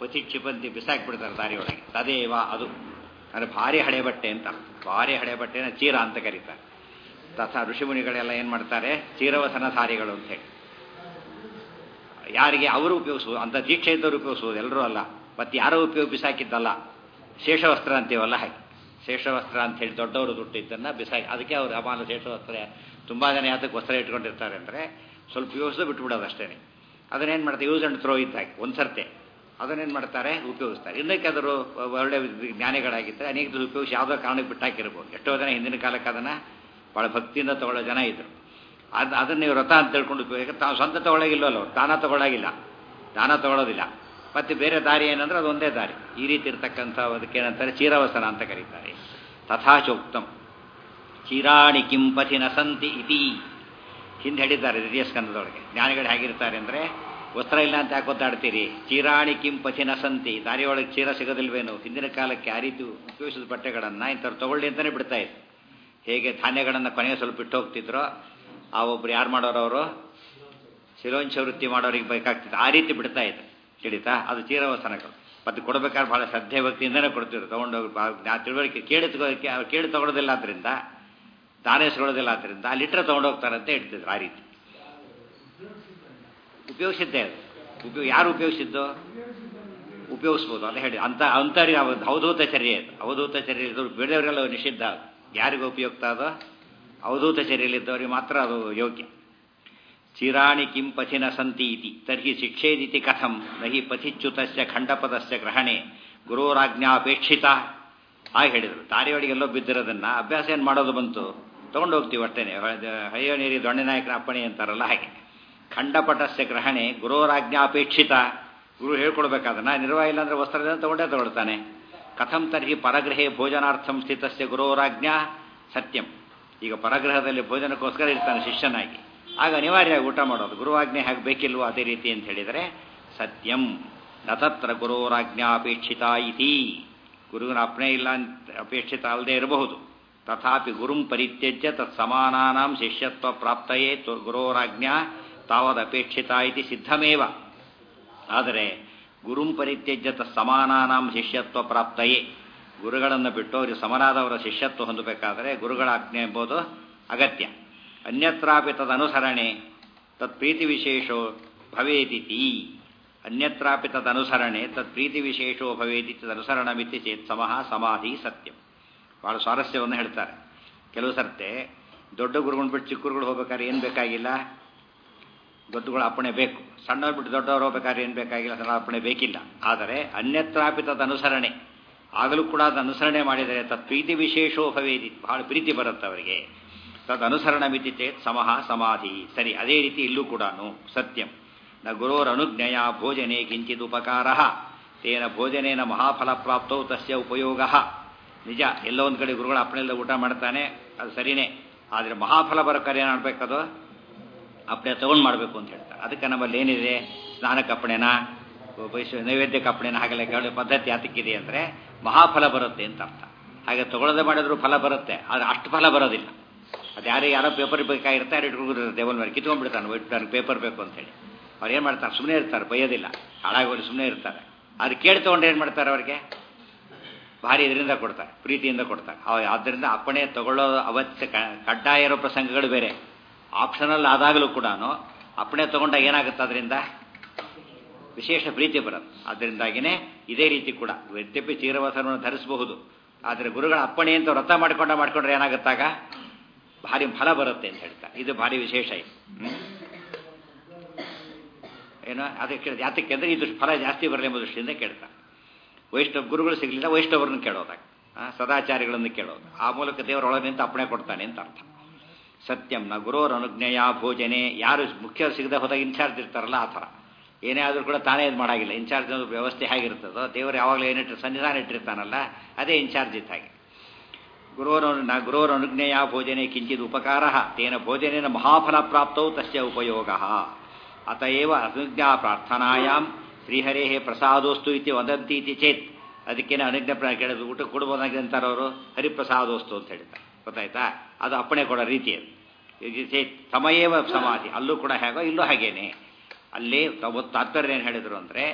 ಪತಿ ಕ್ಷಿಪಂತಿ ಬಿಸಾಕ್ಬಿಡ್ತಾರೆ ದಾರಿಯೊಳಗೆ ತದೇವ ಅದು ಅಂದರೆ ಭಾರಿ ಹಳೆ ಬಟ್ಟೆ ಅಂತ ಭಾರಿ ಹಳೆ ಬಟ್ಟೆನ ಚೀರ ಅಂತ ಕರೀತಾರೆ ತಥಾ ಋಷಿಮುನಿಗಳೆಲ್ಲ ಏನು ಮಾಡ್ತಾರೆ ಚೀರವಸನಧಾರಿಗಳು ಅಂತ ಹೇಳಿ ಯಾರಿಗೆ ಅವರು ಉಪಯೋಗಿಸುವುದು ಅಂತ ದೀಕ್ಷೆ ಇದ್ದವರು ಉಪಯೋಗಿಸುವುದು ಎಲ್ಲರೂ ಅಲ್ಲ ಮತ್ತು ಯಾರೋ ಉಪಯೋಗ ಬಿಸಾಕಿದ್ದಲ್ಲ ಶೇಷವಸ್ತ್ರ ಅಂತೀವಲ್ಲ ಹಾಗೆ ಶೇಷವಸ್ತ್ರ ಅಂತ ಹೇಳಿ ದೊಡ್ಡವರು ದುಡ್ಡಿದ್ದನ್ನು ಬಿಸಾಕಿ ಅದಕ್ಕೆ ಅವರು ಅಮಾನ ಶೇಷವಸ್ತ್ರ ತುಂಬ ಜನ ಯಾತಕ್ಕೆ ವಸ್ತ್ರ ಇಟ್ಕೊಂಡಿರ್ತಾರೆ ಅಂದರೆ ಸ್ವಲ್ಪ ಉಪಯೋಗಿಸೋದು ಬಿಟ್ಬಿಡೋದು ಅಷ್ಟೇ ಅದನ್ನೇನು ಮಾಡ್ತಾರೆ ಯೂಸ್ ಆ್ಯಂಡ್ ಥ್ರೋ ಇದ್ದಾಗೆ ಒಂದು ಸರ್ತೆ ಅದನ್ನೇನು ಮಾಡ್ತಾರೆ ಉಪಯೋಗಿಸ್ತಾರೆ ಇನ್ನಕ್ಕಾದರೂ ಒಳ್ಳೆ ಜ್ಞಾನಿಗಳಾಗಿದ್ದರೆ ಅನೇಕ ದಿವಸ ಉಪಯೋಗಿಸಿ ಯಾವುದೋ ಕಾರಣಕ್ಕೆ ಬಿಟ್ಟಾಕಿರ್ಬೋದು ಎಷ್ಟೋ ಜನ ಹಿಂದಿನ ಕಾಲಕ್ಕೆ ಅದನ್ನು ಭಾಳ ಭಕ್ತಿಯಿಂದ ತಗೊಳ್ಳೋ ಜನ ಇದ್ದರು ಅದು ಅದನ್ನು ನೀವು ವ್ರತ ಅಂತ ತಿಳ್ಕೊಂಡು ಉಪಯೋಗ ತಾವು ಸ್ವಂತ ತಗೊಳ್ಳೋಗಿಲ್ಲವಲ್ಲ ಅವ್ರು ದಾನ ತಗೊಳ್ಳೋಗಿಲ್ಲ ದಾನ ತಗೊಳ್ಳೋದಿಲ್ಲ ಮತ್ತು ಬೇರೆ ದಾರಿ ಏನಂದ್ರೆ ಅದು ಒಂದೇ ದಾರಿ ಈ ರೀತಿ ಇರ್ತಕ್ಕಂಥ ಅದಕ್ಕೇನಂತಾರೆ ಚೀರವಸನ ಅಂತ ಕರೀತಾರೆ ತಥಾಚೋಕ್ತಂ ಚೀರಾಣಿ ಕಿಂಪತಿ ನಸಂತಿ ಇತಿ ಹಿಂದೆ ಹೇಳಿದ್ದಾರೆ ದ್ವಿತೀಯ ಸ್ಕಂದದೊಳಗೆ ಜ್ಞಾನಿಗಳು ಹೇಗಿರ್ತಾರೆ ಅಂದರೆ ವಸ್ತ್ರ ಇಲ್ಲ ಅಂತ ಯಾಕೆ ಒದ್ದಾಡ್ತೀರಿ ಚೀರಾಣಿ ಕಿಂಪತಿ ನಸಂತಿ ದಾರಿಯೊಳಗೆ ಚೀರ ಸಿಗೋದಿಲ್ವೇನು ಹಿಂದಿನ ಕಾಲಕ್ಕೆ ಆ ರೀತಿ ಉಪಯೋಗಿಸಿದ ಬಟ್ಟೆಗಳನ್ನು ಇಂಥವ್ರು ತಗೊಳ್ಳಿ ಅಂತಲೇ ಬಿಡ್ತಾ ಇದ್ರು ಹೇಗೆ ಧಾನ್ಯಗಳನ್ನು ಕೊನೆಗೆ ಸ್ವಲ್ಪ ಬಿಟ್ಟು ಹೋಗ್ತಿದ್ರೋ ಆ ಒಬ್ರು ಯಾರು ಮಾಡೋರು ಅವರು ಶಿಲೋಂಚ ವೃತ್ತಿ ಮಾಡೋರಿಗೆ ಬೇಕಾಗ್ತಿತ್ತು ಆ ರೀತಿ ಬಿಡ್ತಾ ಇದ್ರು ತಿಳಿತಾ ಅದು ಚೀರವಸನಗಳು ಮತ್ತು ಕೊಡಬೇಕಾದ್ರೆ ಭಾಳ ಶ್ರದ್ಧೆ ಭಕ್ತಿಯಿಂದನೇ ಕೊಡ್ತಿದ್ರು ತೊಗೊಂಡೋಗಿ ತಿಳುವಳಿಕೆ ಕೇಳಿ ತಗೋಕ್ಕೆ ಅವ್ರು ಕೇಳಿ ತೊಗೊಳೋದಿಲ್ಲ ಆದ್ದರಿಂದ ದಾನ ಎಸ್ಕೊಳ್ಳೋದಿಲ್ಲ ಆದ್ದರಿಂದ ಅಲ್ಲಿ ಇಟ್ಟರೆ ತೊಗೊಂಡೋಗ್ತಾರೆ ಅಂತ ಹೇಳ್ತಿದ್ರು ಆ ರೀತಿ ಉಪಯೋಗಿಸಿದ್ದೆ ಅದು ಉಪಯೋಗ ಯಾರು ಉಪಯೋಗಿಸಿದ್ದು ಉಪಯೋಗಿಸ್ಬೋದು ಅಂತ ಹೇಳಿ ಅಂತ ಅಂತರಿಗೆ ಅವಧೂತ ಚರ್ಯೆ ಅದು ಅವಧೂತ ಚರ್ಯೆ ಇದ್ದವ್ರು ಬೇರೆಯವರೆಲ್ಲ ನಿಷಿದ್ಧ ಅದು ಯಾರಿಗೂ ಉಪಯುಕ್ತ ಅದು ಅವಧೂತ ಚರ್ಯೆಯಲ್ಲಿದ್ದವರಿಗೆ ಮಾತ್ರ ಅದು ಯೋಗ್ಯ ಚಿರಾಣಿ ಕಿಂ ಪಥಿನ ಸಂತಿ ಇತಿ ತರ್ಹಿ ಶಿಕ್ಷೇದಿತಿ ಕಥಂ ನಹಿ ಪಥಿಚ್ಯುತಸ್ಯ ಖಂಡಪದಸ್ಯ ಗ್ರಹಣೆ ಗುರೋರಾಜ್ಞಾಪೇಕ್ಷಿತ ಹಾಗೆ ಹೇಳಿದರು ದಾರಿಯೊಳಗೆಲ್ಲೋ ಬಿದ್ದಿರೋದನ್ನ ಅಭ್ಯಾಸ ಏನು ಮಾಡೋದು ಬಂತು ತೊಗೊಂಡು ಹೋಗ್ತೀವಿ ಅಷ್ಟೇನೆ ಹಳೆಯ ನೀರಿ ದೊಣ್ಣೆನಾಯಕನ ಅಪ್ಪಣೆ ಅಂತಾರಲ್ಲ ಹಾಗೆ ಖಂಡಪಟಸ್ಯ ಗ್ರಹಣೆ ಗುರೋರಾಜ್ಞಾಪೇಕ್ಷಿತ ಗುರು ಹೇಳ್ಕೊಡ್ಬೇಕಾದನ್ನ ನಿರ್ವಾಹ ಇಲ್ಲ ಅಂದರೆ ವಸ್ತ್ರದಿಂದ ತಗೊಂಡೇ ತಗೊಳ್ತಾನೆ ಕಥಂ ತರ್ಹಿ ಪರಗೃಹೇ ಭೋಜನಾರ್ಥಂ ಸ್ಥಿತಸ್ಯ ಗುರೋರಾಜ್ಞಾ ಸತ್ಯಂ ಈಗ ಪರಗ್ರಹದಲ್ಲಿ ಭೋಜನಕ್ಕೋಸ್ಕರ ಇರ್ತಾನೆ ಶಿಷ್ಯನಾಗಿ ಆಗ ಅನಿವಾರ್ಯವಾಗಿ ಊಟ ಮಾಡೋದು ಗುರುವಾಜ್ಞೆ ಹೇಗೆ ಬೇಕಿಲ್ವೋ ಅದೇ ರೀತಿ ಅಂತ ಹೇಳಿದರೆ ಸತ್ಯಂ ನತತ್ರ ಗುರೋರಾಜ್ಞಾಪೇಕ್ಷಿತ ಇತಿ ಗುರುವಿನ ಅಪ್ಪಣೆ ಇಲ್ಲ ಅಂತ ಅಪೇಕ್ಷಿತ ಅಲ್ಲದೆ ಇರಬಹುದು ತಥಾಪಿ ಗುರುಂ ಪರಿತ್ಯಜ್ಯ ತತ್ ಸಮಾನಾನಾಂ ಶಿಷ್ಯತ್ವ ಪ್ರಾಪ್ತಯೇ ಗುರೋರಾಜ್ಞಾ ತಾವದಪೇಕ್ಷಿತ ಇತಿ ಸಿದ್ಧಮೇವ ಆದರೆ ಗುರುಂ ಪರಿತ್ಯಜ್ಯ ತತ್ ಸಮಾನಾನಾಂ ಶಿಷ್ಯತ್ವ ಪ್ರಾಪ್ತಯೇ ಗುರುಗಳನ್ನು ಬಿಟ್ಟು ಅವರಿಗೆ ಸಮನಾದವರ ಶಿಷ್ಯತ್ವ ಹೊಂದಬೇಕಾದರೆ ಗುರುಗಳ ಆಜ್ಞೆ ಎಂಬುದು ಅಗತ್ಯ ಅನ್ಯತ್ರಾಪಿ ತದನುಸರಣೆ ತತ್ ಪ್ರೀತಿ ವಿಶೇಷೋ ಭವೇದಿತಿ ಅನ್ಯತ್ರಾಪಿ ತದನುಸರಣೆ ತತ್ ಪ್ರೀತಿ ವಿಶೇಷೋ ಭವೇದಿ ತದನುಸರಣಮಿತಿ ಚೇತ್ ಸಮಃ ಸಮಾಧಿ ಸತ್ಯಂ ಭಾಳ ಸ್ವಾರಸ್ಯವನ್ನು ಹೇಳ್ತಾರೆ ಕೆಲವು ಸರ್ತೆ ದೊಡ್ಡ ಗುರುಗಳು ಬಿಟ್ಟು ಚಿಕ್ಕ ಗುರುಗಳು ಹೋಗ್ಬೇಕಾದ್ರೆ ಏನು ಬೇಕಾಗಿಲ್ಲ ದೊಡ್ಡಗಳ ಅಪ್ಪಣೆ ಬೇಕು ಸಣ್ಣವ್ರು ಬಿಟ್ಟು ದೊಡ್ಡವರು ಹೋಗ್ಬೇಕಾದ್ರೆ ಏನು ಬೇಕಾಗಿಲ್ಲ ಸಣ್ಣ ಅಪ್ಪಣೆ ಬೇಕಿಲ್ಲ ಆದರೆ ಅನ್ಯತ್ರಾಪಿ ತದನುಸರಣೆ ಆಗಲೂ ಕೂಡ ಅದು ಅನುಸರಣೆ ಮಾಡಿದರೆ ತತ್ ಪ್ರೀತಿ ವಿಶೇಷೋ ಭವೇದಿ ಬಹಳ ಪ್ರೀತಿ ಬರುತ್ತೆ ಅವರಿಗೆ ತದ್ ಅನುಸರಣ ಮಿತಿ ಚೇತ್ ಸಮಃ ಸಮಾಧಿ ಸರಿ ಅದೇ ರೀತಿ ಇಲ್ಲೂ ಕೂಡ ಸತ್ಯಂ ನ ಗುರೋರನುಜ್ಞೆಯ ಭೋಜನೆ ಕಿಂಚಿತ್ ಉಪಕಾರ ತೇನ ಭೋಜನೇನ ಮಹಾಫಲ ಪ್ರಾಪ್ತೌ ತಸ್ಯ ಉಪಯೋಗ ನಿಜ ಎಲ್ಲೋ ಒಂದು ಕಡೆ ಗುರುಗಳ ಅಪ್ಪಣೆಲ್ಲ ಊಟ ಮಾಡ್ತಾನೆ ಅದು ಸರಿನೇ ಆದರೆ ಮಹಾಫಲ ಬರೋಕ್ಕಾರೆ ಏನು ಮಾಡಬೇಕದು ಅಪ್ಪಣೆ ತೊಗೊಂಡು ಮಾಡಬೇಕು ಅಂತ ಹೇಳ್ತಾರೆ ಅದಕ್ಕೆ ನಮ್ಮಲ್ಲಿ ಏನಿದೆ ಸ್ನಾನಕ್ಕೆ ಅಪ್ಪಣೆನ ವೈಶ್ವ ನೈವೇದ್ಯಕ್ಕೆ ಅಪ್ಪಣೆನ ಹಾಗೆಲ್ಲ ಕೇಳೋ ಪದ್ಧತಿ ಯಾತಕ್ಕಿದೆ ಅಂದರೆ ಮಹಾಫಲ ಬರುತ್ತೆ ಅಂತ ಅರ್ಥ ಹಾಗೆ ತಗೊಳ್ಳದೆ ಮಾಡಿದ್ರು ಫಲ ಬರುತ್ತೆ ಆದರೆ ಅಷ್ಟು ಫಲ ಬರೋದಿಲ್ಲ ಅದು ಯಾರು ಯಾರೋ ಪೇಪರ್ ಬೇಕಾಗಿರುತ್ತೆ ಯಾರು ಇಟ್ಕೊಂಡಿರ್ತಾರೆ ಟೇಬಲ್ ಮೇಲೆ ಕಿತ್ಕೊಂಡ್ಬಿಡ್ತಾನೆ ವೈಟ್ ನನಗೆ ಪೇಪರ್ ಬೇಕು ಅಂತೇಳಿ ಅವ್ರು ಏನು ಮಾಡ್ತಾರೆ ಸುಮ್ಮನೆ ಇರ್ತಾರೆ ಬೈಯೋದಿಲ್ಲ ಹಾಳಾಗೋರು ಸುಮ್ಮನೆ ಇರ್ತಾರೆ ಅದು ಕೇಳಿ ತೊಗೊಂಡು ಏನು ಮಾಡ್ತಾರೆ ಅವ್ರಿಗೆ ಭಾರಿ ಇದರಿಂದ ಕೊಡ್ತಾರೆ ಪ್ರೀತಿಯಿಂದ ಕೊಡ್ತಾರೆ ಆದ್ದರಿಂದ ಅಪ್ಪಣೆ ತಗೊಳ್ಳೋ ಅವಶ್ಯ ಕಡ್ಡಾಯ ಇರೋ ಪ್ರಸಂಗಗಳು ಬೇರೆ ಆಪ್ಷನಲ್ ಆದಾಗಲೂ ಕೂಡ ಅಪ್ಪಣೆ ತಗೊಂಡಾಗ ಏನಾಗುತ್ತೆ ಅದರಿಂದ ವಿಶೇಷ ಪ್ರೀತಿ ಬರುತ್ತೆ ಅದರಿಂದಾಗಿನೇ ಇದೇ ರೀತಿ ಕೂಡ ಯದ್ಯಪಿ ಚೀರವಸರವನ್ನು ಧರಿಸಬಹುದು ಆದರೆ ಗುರುಗಳ ಅಪ್ಪಣೆ ಅಂತ ವ್ರತ ಮಾಡ್ಕೊಂಡ ಮಾಡ್ಕೊಂಡ್ರೆ ಏನಾಗುತ್ತಾಗ ಭಾರಿ ಫಲ ಬರುತ್ತೆ ಅಂತ ಹೇಳ್ತಾರೆ ಇದು ಭಾರಿ ವಿಶೇಷ ಇದು ಏನೋ ಅದಕ್ಕೆ ಕೇಳಿದ ಯಾತಕ್ಕೆ ಅಂದರೆ ಇದು ಫಲ ಜಾಸ್ತಿ ಬರಲಿ ಎಂಬ ದೃಷ್ಟಿಯಿಂದ ಕೇಳ್ತಾರೆ ವೈಷ್ಣವ ಗುರುಗಳು ಸಿಗಲಿಲ್ಲ ವೈಷ್ಣವರನ್ನು ಕೇಳೋದಾಗ ಸದಾಚಾರಿಗಳನ್ನು ಕೇಳೋದು ಆ ಮೂಲಕ ದೇವರೊಳಗೆ ನಿಂತು ಅಪ್ಪಣೆ ಕೊಡ್ತಾನೆ ಅಂತ ಅರ್ಥ ಸತ್ಯಂ ನ ಗುರೋರ್ ಅನುಜ್ಞೆಯ ಭೋಜನೆ ಯಾರು ಮುಖ್ಯ ಸಿಗದೆ ಹೋದಾಗ ಇನ್ಚಾರ್ಜ್ ಇರ್ತಾರಲ್ಲ ಆ ಥರ ಏನೇ ಆದರೂ ಕೂಡ ತಾನೇ ಇದು ಮಾಡಾಗಿಲ್ಲ ಇನ್ಚಾರ್ಜ್ ವ್ಯವಸ್ಥೆ ಹೇಗಿರ್ತದೋ ದೇವರು ಯಾವಾಗಲೂ ಏನಿಟ್ಟು ಸನ್ನಿಧಾನ ಇಟ್ಟಿರ್ತಾನಲ್ಲ ಅದೇ ಇನ್ಚಾರ್ಜ್ ಇದ್ದ ಹಾಗೆ ಗುರೋರ ನ ಗುರೋರ ಅನುಜ್ಞೆಯ ಭೋಜನೆ ಕಿಂಚಿತ್ ಉಪಕಾರ ತೇನ ಭೋಜನೇನ ಮಹಾಫಲ ಪ್ರಾಪ್ತೌ ತಸ್ಯ ಉಪಯೋಗ ಅತಏವ ಅನುಜ್ಞಾ ಪ್ರಾರ್ಥನಾಯಾಮ್ ಶ್ರೀಹರೇ ಪ್ರಸಾದೋಸ್ತು ಇತಿ ವದಂತಿ ಇತಿ ಚೇತ್ ಅದಕ್ಕೇನೆ ಅನುಜ್ಞೆ ಕೇಳಿದ್ರು ಊಟ ಕೊಡ್ಬೋದಾಗಿದೆ ಅಂತಾರೆ ಅವರು ಹರಿಪ್ರಸಾದೋಸ್ತು ಅಂತ ಹೇಳ್ತಾರೆ ಗೊತ್ತಾಯ್ತಾ ಅದು ಅಪ್ಪಣೆ ಕೊಡೋ ರೀತಿ ಅದು ಚೇತ್ ಸಮಯೇವ ಸಮಾಧಿ ಅಲ್ಲೂ ಕೂಡ ಹೇಗೋ ಇಲ್ಲೂ ಹಾಗೇನೆ ಅಲ್ಲಿ ತಾತ್ಪರ್ಯ ಏನು ಹೇಳಿದ್ರು ಅಂದರೆ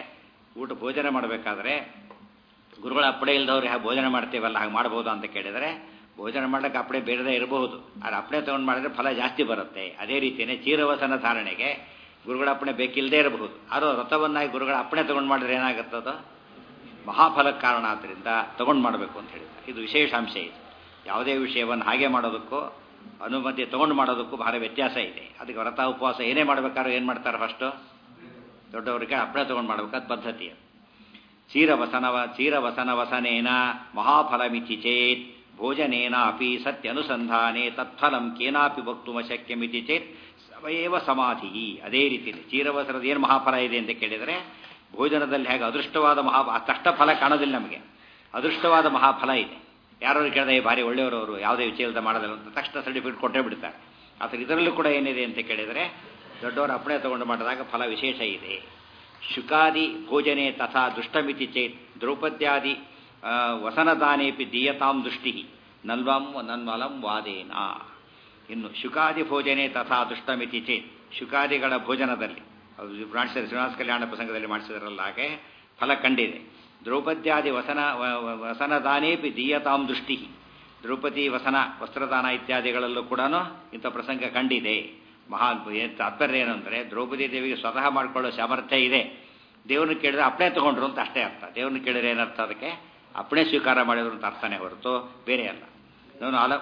ಊಟ ಭೋಜನ ಮಾಡಬೇಕಾದ್ರೆ ಗುರುಗಳ ಅಪ್ಪಣೆ ಇಲ್ದವ್ರು ಹಾಗೆ ಭೋಜನ ಮಾಡ್ತೀವಲ್ಲ ಹಾಗೆ ಮಾಡ್ಬೋದು ಅಂತ ಕೇಳಿದರೆ ಭೋಜನ ಮಾಡ್ಲಿಕ್ಕೆ ಅಪ್ಪಣೆ ಬೇಡದೇ ಇರಬಹುದು ಆದರೆ ಅಪ್ಪಣೆ ತೊಗೊಂಡು ಮಾಡಿದ್ರೆ ಫಲ ಜಾಸ್ತಿ ಬರುತ್ತೆ ಅದೇ ರೀತಿಯೇ ಚೀರವಸನ ಧಾರಣೆಗೆ ಗುರುಗಳ ಅಪ್ಪಣೆ ಬೇಕಿಲ್ಲದೆ ಇರಬಹುದು ಆದರೂ ವ್ರತವನ್ನಾಗಿ ಗುರುಗಳ ಅಪ್ಪಣೆ ತೊಗೊಂಡು ಮಾಡಿದ್ರೆ ಏನಾಗುತ್ತದೋ ಮಹಾಫಲಕ್ಕೆ ಕಾರಣ ಆದ್ದರಿಂದ ತೊಗೊಂಡು ಮಾಡಬೇಕು ಅಂತ ಹೇಳಿದ್ದಾರೆ ಇದು ವಿಶೇಷಾಂಶ ಇದೆ ಯಾವುದೇ ವಿಷಯವನ್ನು ಹಾಗೆ ಮಾಡೋದಕ್ಕೂ ಅನುಮತಿ ತೊಗೊಂಡು ಮಾಡೋದಕ್ಕೂ ಬಹಳ ವ್ಯತ್ಯಾಸ ಇದೆ ಅದಕ್ಕೆ ವ್ರತ ಉಪವಾಸ ಏನೇ ಮಾಡ್ಬೇಕಾದ್ರೂ ಏನು ಮಾಡ್ತಾರೆ ಫಸ್ಟು ದೊಡ್ಡವರಿಗೆ ಅಪ್ಪಣೆ ತೊಗೊಂಡು ಮಾಡಬೇಕಾದ ಪದ್ಧತಿ ಅದು ಚೀರವಸನವ ಚೀರವಸನವಸನೇನ ಮಹಾಫಲಮಿತಿ ಚೇತ್ ಭೋಜನೇನ ಅಪಿ ಸತ್ಯನುಸಂಧಾನೆ ತತ್ಫಲಂ ಕೇನಾಪಿ ವಕ್ತುಮಶಕ್ಯಮಿತಿ ಚೇತ್ ಸವಯೇವ ಸಮಾಧಿ ಅದೇ ರೀತಿ ಚೀರವಸರದ ಏನು ಮಹಾಫಲ ಇದೆ ಅಂತ ಕೇಳಿದರೆ ಭೋಜನದಲ್ಲಿ ಹೇಗೆ ಅದೃಷ್ಟವಾದ ಮಹಾ ತಷ್ಟ ಫಲ ಕಾಣೋದಿಲ್ಲ ನಮಗೆ ಅದೃಷ್ಟವಾದ ಮಹಾಫಲ ಇದೆ ಯಾರು ಕೇಳಿದೆ ಭಾರಿ ಒಳ್ಳೆಯವರವರು ಯಾವುದೇ ವಿಷಯದ ಮಾಡೋದಿಲ್ಲ ಅಂತ ತಕ್ಷಣ ಸರ್ಟಿಫಿಕೇಟ್ ಕೊಟ್ಟೇ ಬಿಡ್ತಾರೆ ಆದರೆ ಇದರಲ್ಲೂ ಕೂಡ ಏನಿದೆ ಅಂತ ಕೇಳಿದರೆ ದೊಡ್ಡವರ ಅಪ್ಪಣೆ ತಗೊಂಡು ಮಾಡಿದಾಗ ಫಲ ವಿಶೇಷ ಇದೆ ಶುಕಾದಿ ಭೋಜನೆ ತಥಾ ದುಷ್ಟಮಿತಿ ಚೇತ್ ದ್ರೌಪದ್ಯಾದಿ ವಸನದಾನೇಪಿ ದೀಯತಾಂ ದೃಷ್ಟಿ ನಲ್ವಂ ನನ್ಮಲಂ ವಾದೇನ ಇನ್ನು ಶುಕಾದಿ ಭೋಜನೆ ತಥಾ ದುಷ್ಟಮಿತಿ ಚೇತ್ ಶುಕಾದಿಗಳ ಭೋಜನದಲ್ಲಿ ಮಾಡಿಸಿದ ಶ್ರೀನಿವಾಸ ಕಲ್ಯಾಣ ಪ್ರಸಂಗದಲ್ಲಿ ಮಾಡಿಸಿದ್ರಲ್ಲ ಹಾಗೆ ಫಲ ಕಂಡಿದೆ ದ್ರೌಪದ್ಯಾದಿ ವಸನ ವಸನದಾನೇಪಿ ದೀಯತಾಂ ದೃಷ್ಟಿ ದ್ರೌಪದಿ ವಸನ ವಸ್ತ್ರದಾನ ಇತ್ಯಾದಿಗಳಲ್ಲೂ ಕೂಡ ಇಂಥ ಪ್ರಸಂಗ ಕಂಡಿದೆ ಮಹಾ ತಾತ್ಪರ್ಯ ಏನು ಅಂದರೆ ದ್ರೌಪದಿ ದೇವಿಗೆ ಸ್ವತಃ ಮಾಡಿಕೊಳ್ಳೋ ಸಾಮರ್ಥ್ಯ ಇದೆ ದೇವ್ರನ್ನ ಕೇಳಿದ್ರೆ ಅಪ್ಪಣೆ ತಗೊಂಡ್ರು ಅಂತ ಅಷ್ಟೇ ಅರ್ಥ ದೇವ್ರನ್ನ ಕೇಳಿದ್ರೆ ಏನರ್ಥ ಅದಕ್ಕೆ ಅಪ್ಪಣೆ ಸ್ವೀಕಾರ ಮಾಡಿದ್ರು ಅಂತ ಅರ್ಥನೇ ಹೊರತು ಬೇರೆ ಅಲ್ಲ ನಾನು ಅಲ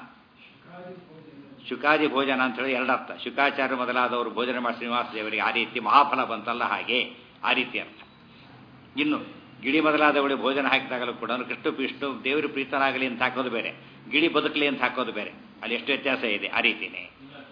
ಶುಕಾದಿ ಭೋಜನ ಅಂತ ಹೇಳಿ ಎರಡರ್ಥ ಶುಕಾಚಾರ್ಯ ಮೊದಲಾದವರು ಭೋಜನ ಮಾಡಿ ಶ್ರೀನಿವಾಸ ದೇವರಿಗೆ ಆ ರೀತಿ ಮಹಾಫಲ ಬಂತಲ್ಲ ಹಾಗೆ ಆ ರೀತಿ ಅರ್ಥ ಇನ್ನು ಗಿಳಿ ಮೊದಲಾದವಳಿಗೆ ಭೋಜನ ಹಾಕಿದಾಗಲೂ ಕೂಡ ಕೃಷ್ಣ ವಿಷ್ಣು ದೇವರು ಪ್ರೀತನಾಗಲಿ ಅಂತ ಹಾಕೋದು ಬೇರೆ ಗಿಳಿ ಬದುಕಲಿ ಅಂತ ಹಾಕೋದು ಬೇರೆ ಅಲ್ಲಿ ಎಷ್ಟು ವ್ಯತ್ಯಾಸ ಇದೆ ಆ ರೀತಿನೇ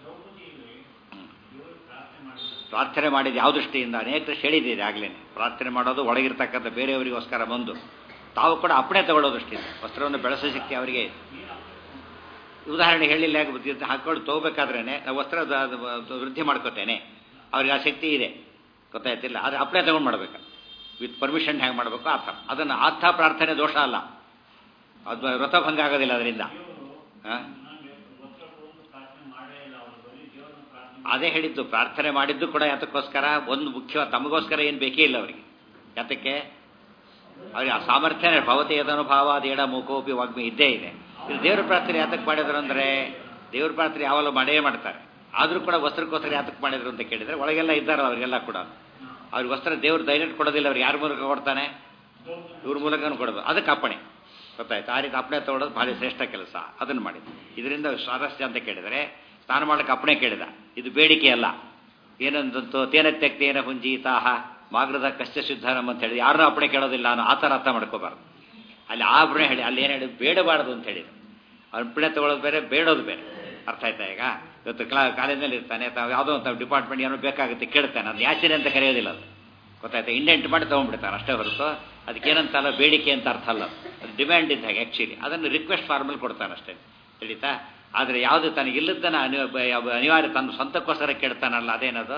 ಪ್ರಾರ್ಥನೆ ಮಾಡಿದ ಯಾವ ದೃಷ್ಟಿಯಿಂದ ಅನೇಕ ಹೇಳಿದ್ದೀರಿ ಆಗಲೇ ಪ್ರಾರ್ಥನೆ ಮಾಡೋದು ಒಳಗಿರ್ತಕ್ಕಂಥ ಬೇರೆಯವರಿಗೋಸ್ಕರ ಬಂದು ತಾವು ಕೂಡ ಅಪ್ಪಣೆ ತಗೊಳ್ಳೋ ದೃಷ್ಟಿಯಿಂದ ವಸ್ತ್ರವನ್ನು ಬೆಳೆಸೋ ಶಕ್ತಿ ಅವರಿಗೆ ಉದಾಹರಣೆ ಹೇಳಿಲ್ಲ ಹಾಕೊಂಡು ತಗೋಬೇಕಾದ್ರೇ ನಾವು ವಸ್ತ್ರ ವೃದ್ಧಿ ಮಾಡ್ಕೋತೇನೆ ಅವ್ರಿಗೆ ಆ ಶಕ್ತಿ ಇದೆ ಗೊತ್ತಾಯ್ತಿಲ್ಲ ಆದರೆ ಅಪ್ಪಣೆ ತಗೊಂಡು ಮಾಡ್ಬೇಕು ವಿತ್ ಪರ್ಮಿಷನ್ ಹೇಗೆ ಮಾಡಬೇಕು ಆ ಥರ ಅದನ್ನು ಆಥ ಪ್ರಾರ್ಥನೆ ದೋಷ ಅಲ್ಲ ಅದು ವ್ರತಭಂಗ ಆಗೋದಿಲ್ಲ ಅದರಿಂದ ಅದೇ ಹೇಳಿದ್ದು ಪ್ರಾರ್ಥನೆ ಮಾಡಿದ್ದು ಕೂಡ ಯಾತಕ್ಕೋಸ್ಕರ ಒಂದು ಮುಖ್ಯ ತಮಗೋಸ್ಕರ ಏನು ಬೇಕೇ ಇಲ್ಲ ಅವರಿಗೆ ಯಾತಕ್ಕೆ ಅವ್ರಿಗೆ ಆ ಸಾಮರ್ಥ್ಯ ಭವತಿ ಯದನುಭಾವ ದೇಡ ಮೂಕೋಪಿ ವಾಗ್ಮಿ ಇದ್ದೇ ಇದೆ ಇದು ದೇವ್ರ ಪ್ರಾರ್ಥನೆ ಯಾತಕ್ಕೆ ಮಾಡಿದ್ರು ಅಂದರೆ ದೇವ್ರ ಪ್ರಾರ್ಥನೆ ಯಾವಲ್ಲ ಮಾಡೇ ಮಾಡ್ತಾರೆ ಆದರೂ ಕೂಡ ವಸ್ತ್ರಕ್ಕೋಸ್ಕರ ಯಾತಕ್ಕೆ ಮಾಡಿದ್ರು ಅಂತ ಕೇಳಿದರೆ ಒಳಗೆಲ್ಲ ಇದ್ದಾರೆ ಅವರಿಗೆಲ್ಲ ಕೂಡ ಅವ್ರಿಗೆ ವಸ್ತ್ರ ದೇವ್ರು ಡೈರೆಕ್ಟ್ ಕೊಡೋದಿಲ್ಲ ಅವ್ರಿಗೆ ಯಾರ ಮೂಲಕ ಕೊಡ್ತಾನೆ ಇವ್ರ ಮೂಲಕನೂ ಕೊಡೋದು ಅದಕ್ಕೆ ಅಪ್ಪಣೆ ಗೊತ್ತಾಯ್ತು ಆ ರೀತಿ ಅಪ್ಪಣೆ ತಗೊಳ್ಳೋದು ಭಾಳ ಶ್ರೇಷ್ಠ ಕೆಲಸ ಅದನ್ನು ಮಾಡಿ ಇದರಿಂದ ಸ್ವಾರಸ್ಯ ಅಂತ ಕೇಳಿದರೆ ಸ್ನಾನ ಮಾಡಕ್ಕೆ ಅಪ್ಪಣೆ ಕೇಳಿದ ಇದು ಬೇಡಿಕೆ ಅಲ್ಲ ಏನಂತಂತು ತೇನ ತೆಕ್ತೇನ ಹುಂಜೀತಾಹ ಮಾಗ್ರದ ಕಷ್ಟ ಶುದ್ಧನಂ ಅಂತ ಹೇಳಿ ಯಾರನ್ನೂ ಅಪ್ಪಣೆ ಕೇಳೋದಿಲ್ಲ ಅನ್ನೋ ಆ ಥರ ಅರ್ಥ ಮಾಡ್ಕೋಬಾರ್ದು ಅಲ್ಲಿ ಆ ಅಪ್ಪಣೆ ಹೇಳಿ ಅಲ್ಲಿ ಏನು ಹೇಳಿ ಬೇಡಬಾರ್ದು ಅಂತ ಹೇಳಿದ್ರು ಅಪ್ಪಣೆ ತಗೊಳ್ಳೋದು ಬೇರೆ ಬೇಡೋದು ಬೇರೆ ಅರ್ಥ ಆಯ್ತಾ ಈಗ ಇವತ್ತು ಕ್ಲಾ ಕಾಲೇಜಲ್ಲಿ ಇರ್ತಾನೆ ಅಥವಾ ಯಾವುದೋ ಒಂದು ಡಿಪಾರ್ಟ್ಮೆಂಟ್ ಏನೋ ಬೇಕಾಗುತ್ತೆ ಕೇಳ್ತಾನೆ ಅದು ಯಾಚಿನೆ ಅಂತ ಕರೆಯೋದಿಲ್ಲ ಅದು ಗೊತ್ತಾಯ್ತಾ ಇಂಡೆಂಟ್ ಮಾಡಿ ತೊಗೊಂಡ್ಬಿಡ್ತಾನೆ ಅಷ್ಟೇ ಹೊರತು ಅದಕ್ಕೇನಂತಲ್ಲ ಬೇಡಿಕೆ ಅಂತ ಅರ್ಥ ಅಲ್ಲ ಅದು ಡಿಮ್ಯಾಂಡ್ ಇದ್ದ ಹಾಗೆ ಆ್ಯಕ್ಚುಲಿ ಅದನ್ನು ರಿಕ್ವೆಸ್ಟ್ ಫಾರ್ಮಲ್ಲಿ ಕೊಡ್ತಾನೆ ಅಷ್ಟೇ ತಿಳಿತಾ ಆದರೆ ಯಾವುದು ತನಗಿಲ್ಲದನ್ನ ಅನಿವಾರ್ಯ ತನ್ನ ಸ್ವಂತಕ್ಕೋಸ್ಕರ ಕೇಳ್ತಾನಲ್ಲ ಅದೇನದು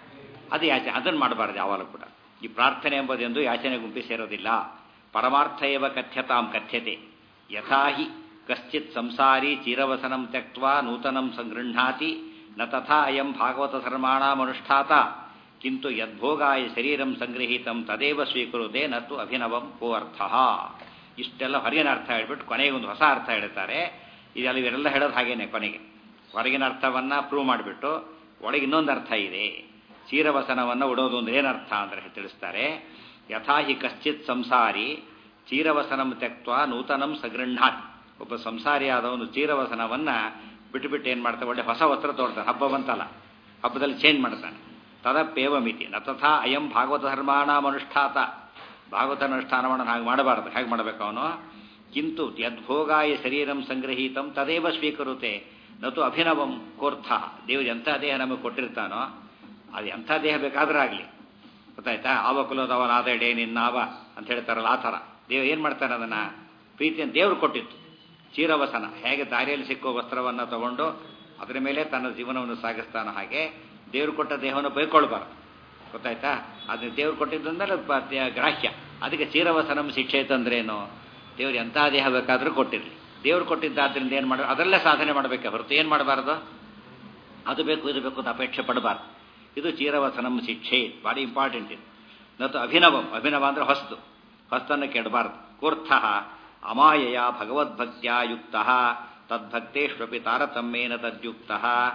ಅದು ಯಾಚನೆ ಅದನ್ನು ಮಾಡಬಾರ್ದು ಯಾವಾಗಲೂ ಕೂಡ ಈ ಪ್ರಾರ್ಥನೆ ಎಂಬುದೆಂದು ಯಾಚನೆ ಗುಂಪಿ ಸೇರೋದಿಲ್ಲ ಪರಮಾರ್ಥ ಏವ ಕಥ್ಯತಾಂ ಕಥ್ಯತೆ ಯಥಾಹಿ ಕಶ್ಚಿತ್ ಸಂಸಾರಿ ಚಿರವಸನಂ ತ್ಯಕ್ವಾ ನೂತನಂ ಸಂಗೃಹಾತಿ ನ ತಥಾ ಅಯಂ ಭಾಗವತ ಧರ್ಮಾಣಾಮನುಷ್ಠಾತ ಕಿಂತು ಯದ್ಭೋಗಾಯ ಶರೀರಂ ಸಂಗೃಹೀತಂ ತದೇವ ಸ್ವೀಕೃತೆ ನತ್ತು ಅಭಿನವಂ ಕೋ ಅರ್ಥ ಇಷ್ಟೆಲ್ಲ ಹೊರಗಿನ ಅರ್ಥ ಹೇಳ್ಬಿಟ್ಟು ಕೊನೆಗೆ ಒಂದು ಹೊಸ ಅರ್ಥ ಹೇಳ್ತಾರೆ ಇದೆಲ್ಲ ಇವರೆಲ್ಲ ಹೇಳೋದು ಹಾಗೇನೆ ಕೊನೆಗೆ ಹೊರಗಿನ ಅರ್ಥವನ್ನು ಪ್ರೂವ್ ಮಾಡಿಬಿಟ್ಟು ಒಳಗೆ ಇನ್ನೊಂದು ಅರ್ಥ ಇದೆ ಚೀರವಸನವನ್ನು ಉಡೋದು ಅಂದ್ರೆ ಏನರ್ಥ ಅಂದರೆ ತಿಳಿಸ್ತಾರೆ ಯಥಾಹಿ ಕಶ್ಚಿತ್ ಸಂಸಾರಿ ಚೀರವಸನಂ ತ್ಯಕ್ವ ನೂತನಂ ಸಗೃಹಾತ್ ಒಬ್ಬ ಸಂಸಾರಿಯಾದ ಒಂದು ಚೀರವಸನವನ್ನು ಬಿಟ್ಟುಬಿಟ್ಟು ಏನು ಮಾಡ್ತಾರೆ ಒಳ್ಳೆ ಹೊಸ ವಸ್ತ್ರ ತೋಡ್ತಾನೆ ಹಬ್ಬ ಬಂತಲ್ಲ ಹಬ್ಬದಲ್ಲಿ ಚೇಂಜ್ ಮಾಡ್ತಾನೆ ತದಪ್ಪೇವ ಮಿತಿ ನ ತಥಾ ಅಯಂ ಭಾಗವತ ಧರ್ಮಾಣಾಮನುಷ್ಠಾತ ಭಾಗವತ ಅನುಷ್ಠಾನವನ್ನು ಹಾಗೆ ಮಾಡಬಾರ್ದು ಹೇಗೆ ಮಾಡಬೇಕು ಅವನು ಕಿಂತು ಯದ್ಭೋಗಾಯ ಶರೀರಂ ಸಂಗ್ರಹೀತಂ ತದೇವ ಸ್ವೀಕರುತ್ತೆ ನತು ಅಭಿನವಂ ಕೋರ್ಥ ದೇವರು ಎಂಥ ದೇಹ ನಮಗೆ ಕೊಟ್ಟಿರ್ತಾನೋ ಅದು ಎಂಥ ದೇಹ ಬೇಕಾದರೂ ಆಗಲಿ ಗೊತ್ತಾಯ್ತಾ ಆವ ಕುಲದವನಾದೆಡೆ ನಿನ್ನಾವ ಅಂತ ಹೇಳ್ತಾರಲ್ಲ ಆ ಥರ ದೇವ ಏನು ಮಾಡ್ತಾನೆ ಅದನ್ನು ಪ್ರೀತಿಯನ್ನು ದೇವರು ಕೊಟ್ಟಿತ್ತು ಚೀರವಸನ ಹೇಗೆ ದಾರಿಯಲ್ಲಿ ಸಿಕ್ಕೋ ವಸ್ತ್ರವನ್ನು ತಗೊಂಡು ಅದರ ಮೇಲೆ ತನ್ನ ಜೀವನವನ್ನು ಸಾಗಿಸ್ತಾನೋ ಹಾಗೆ ದೇವರು ಕೊಟ್ಟ ದೇಹವನ್ನು ಬೈಕೊಳ್ಬಾರ್ದು ಗೊತ್ತಾಯ್ತಾ ಅದನ್ನ ದೇವ್ರು ಕೊಟ್ಟಿದ್ದಂದ್ರೆ ಗ್ರಾಹ್ಯ ಅದಕ್ಕೆ ಚೀರವಸನಂ ಶಿಕ್ಷೆ ತಂದ್ರೇನು ದೇವ್ರು ಎಂಥ ದೇಹ ಬೇಕಾದರೂ ಕೊಟ್ಟಿರಲಿ ದೇವ್ರು ಕೊಟ್ಟಿದ್ದಾದ್ರಿಂದ ಏನು ಮಾಡ ಅದರಲ್ಲೇ ಸಾಧನೆ ಮಾಡಬೇಕೆ ಹೊರತು ಏನು ಮಾಡಬಾರ್ದು ಅದು ಬೇಕು ಇದು ಬೇಕು ಅಂತ ಅಪೇಕ್ಷೆ ಪಡಬಾರ್ದು ಇದು ಚೀರವಸನಂ ಶಿಕ್ಷೆ ಭಾರಿ ಇಂಪಾರ್ಟೆಂಟ್ ಇದು ನತು ಅಭಿನವಂ ಅಭಿನವ ಅಂದರೆ ಹೊಸ್ತು ಹೊಸ್ತನ್ನು ಕೆಡಬಾರ್ದು ಕೂರ್ಥ ಅಮಾಯಯ ಭಗವದ್ಭಕ್ತ್ಯ ಯುಕ್ತ ತದ್ಭಕ್ತೇಷ್ವಪಿ ತಾರತಮ್ಯೇನ ತದ್ಯುಕ್ತ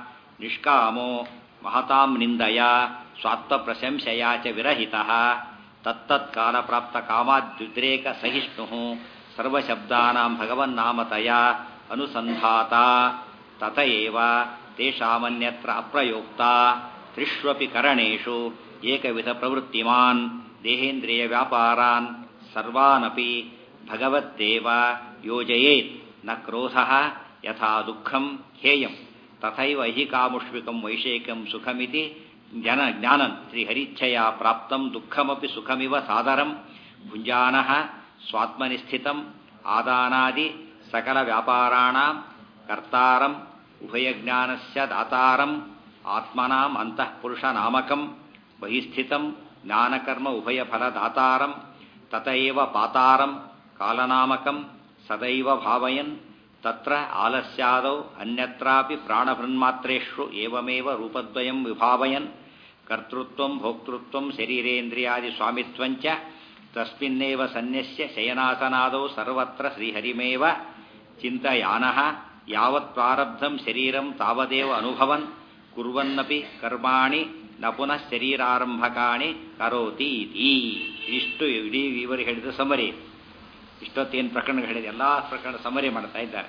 ನಿಷ್ಕಾಮೋ ಮಹತಾಂ ನಿಂದಯ ಸ್ವಾತ್ಮಪ್ರಶಂಸೆಯ ಚ ವಿರಹಿತ ತತ್ತತ್ಕಾಲ ಪ್ರಾಪ್ತ ಕಾಮಾದ್ಯುದ್ರೇಕ ಸಹಿಷ್ಣು ಸರ್ವಶಬ್ದಾನಾಂ ಭಗವನ್ನಾಮತಯ ಅನುಸಂಧಾತ ತತ ಏವ ತೇಷಾಮನ್ಯತ್ರ ಅಪ್ರಯೋಕ್ತ ತ್ರಿಷ್ವಪಿ ಕರಣೇಷು ಏಕವಿಧ ಪ್ರವೃತ್ತಿಮಾನ್ ದೇಹೇಂದ್ರಿಯ ವ್ಯಾಪಾರಾನ್ ಸರ್ವಾನಪಿ ಭಗವದ್ದೇವ ಯೋಜಯೇತ್ ನ ಕ್ರೋಧ ಯಥಾ ದುಃಖಂ ಹೇಯಂ ತಥೈವ ಐಹಿಕಾಮುಷ್ವಿಕಂ ವೈಷಯಿಕಂ ಸುಖಮಿತಿ ಜನ ಜ್ಞಾನನ್ ಶ್ರೀಹರಿಚ್ಛಯ ಪ್ರಾಪ್ತಂ ದುಃಖಮಪಿ ಸುಖಮಿವ ಸಾದರಂ ಭುಂಜಾನಃ ಸ್ವಾತ್ಮನಿ ಸ್ಥಿತಂ ಆದಾನಾದಿ ಸಕಲ ವ್ಯಾಪಾರಾಣಾಂ ಕರ್ತಾರಂ ಉಭಯಜ್ಞಾನಸ್ಯ ದಾತಾರಂ ಆತ್ಮನಾಂ ಅಂತಃಪುರುಷನಾಮಕಂ ಬಹಿಸ್ಥಿತಂ ಜ್ಞಾನಕರ್ಮ ಉಭಯಫಲದಾತಾರಂ ತತೈವ ಪಾತಾರಂ ಕಾಲನಾಮಕಂ ಸದೈವ ಭಾವಯನ್ ತತ್ರ ಆಲಸ್ಯಾದೌ ಅನ್ಯತ್ರಾಪಿ ಪ್ರಾಣಭೃನ್ಮಾತ್ರೇಷು ಏವಮೇವ ರೂಪದ್ವಯಂ ವಿಭಾವಯನ್ ಕರ್ತೃತ್ವಂ ಭೋಕ್ತೃತ್ವಂ ಶರೀರೇಂದ್ರಿಯಾದಿ ಸ್ವಾಮಿತ್ವಂಚ ತಸ್ಮಿನ್ನೇವ ಸನ್ಯಸ್ಯ ಶಯನಾಸನಾದೌ ಸರ್ವತ್ರ ಶ್ರೀಹರಿಮೇವ ಚಿಂತಯಾನಃ ಯಾವತ್ ಪ್ರಾರಬ್ಧಂ ಶರೀರಂ ತಾವದೇವ ಅನುಭವನ್ ಕುರ್ವನ್ನಪಿ ಕರ್ಮಾಣಿ ನ ಪುನಃ ಶರೀರಾರಂಭಕಾಣಿ ಕರೋತಿ ಇತಿ ಇಷ್ಟು ಇಡೀ ಇವರು ಹೇಳಿದ ಸಮರಿ ಇಷ್ಟೊತ್ತೇನು ಪ್ರಕರಣ ಹೇಳಿದೆ ಎಲ್ಲ ಪ್ರಕರಣ ಸಮರಿ ಮಾಡ್ತಾ ಇದ್ದಾರೆ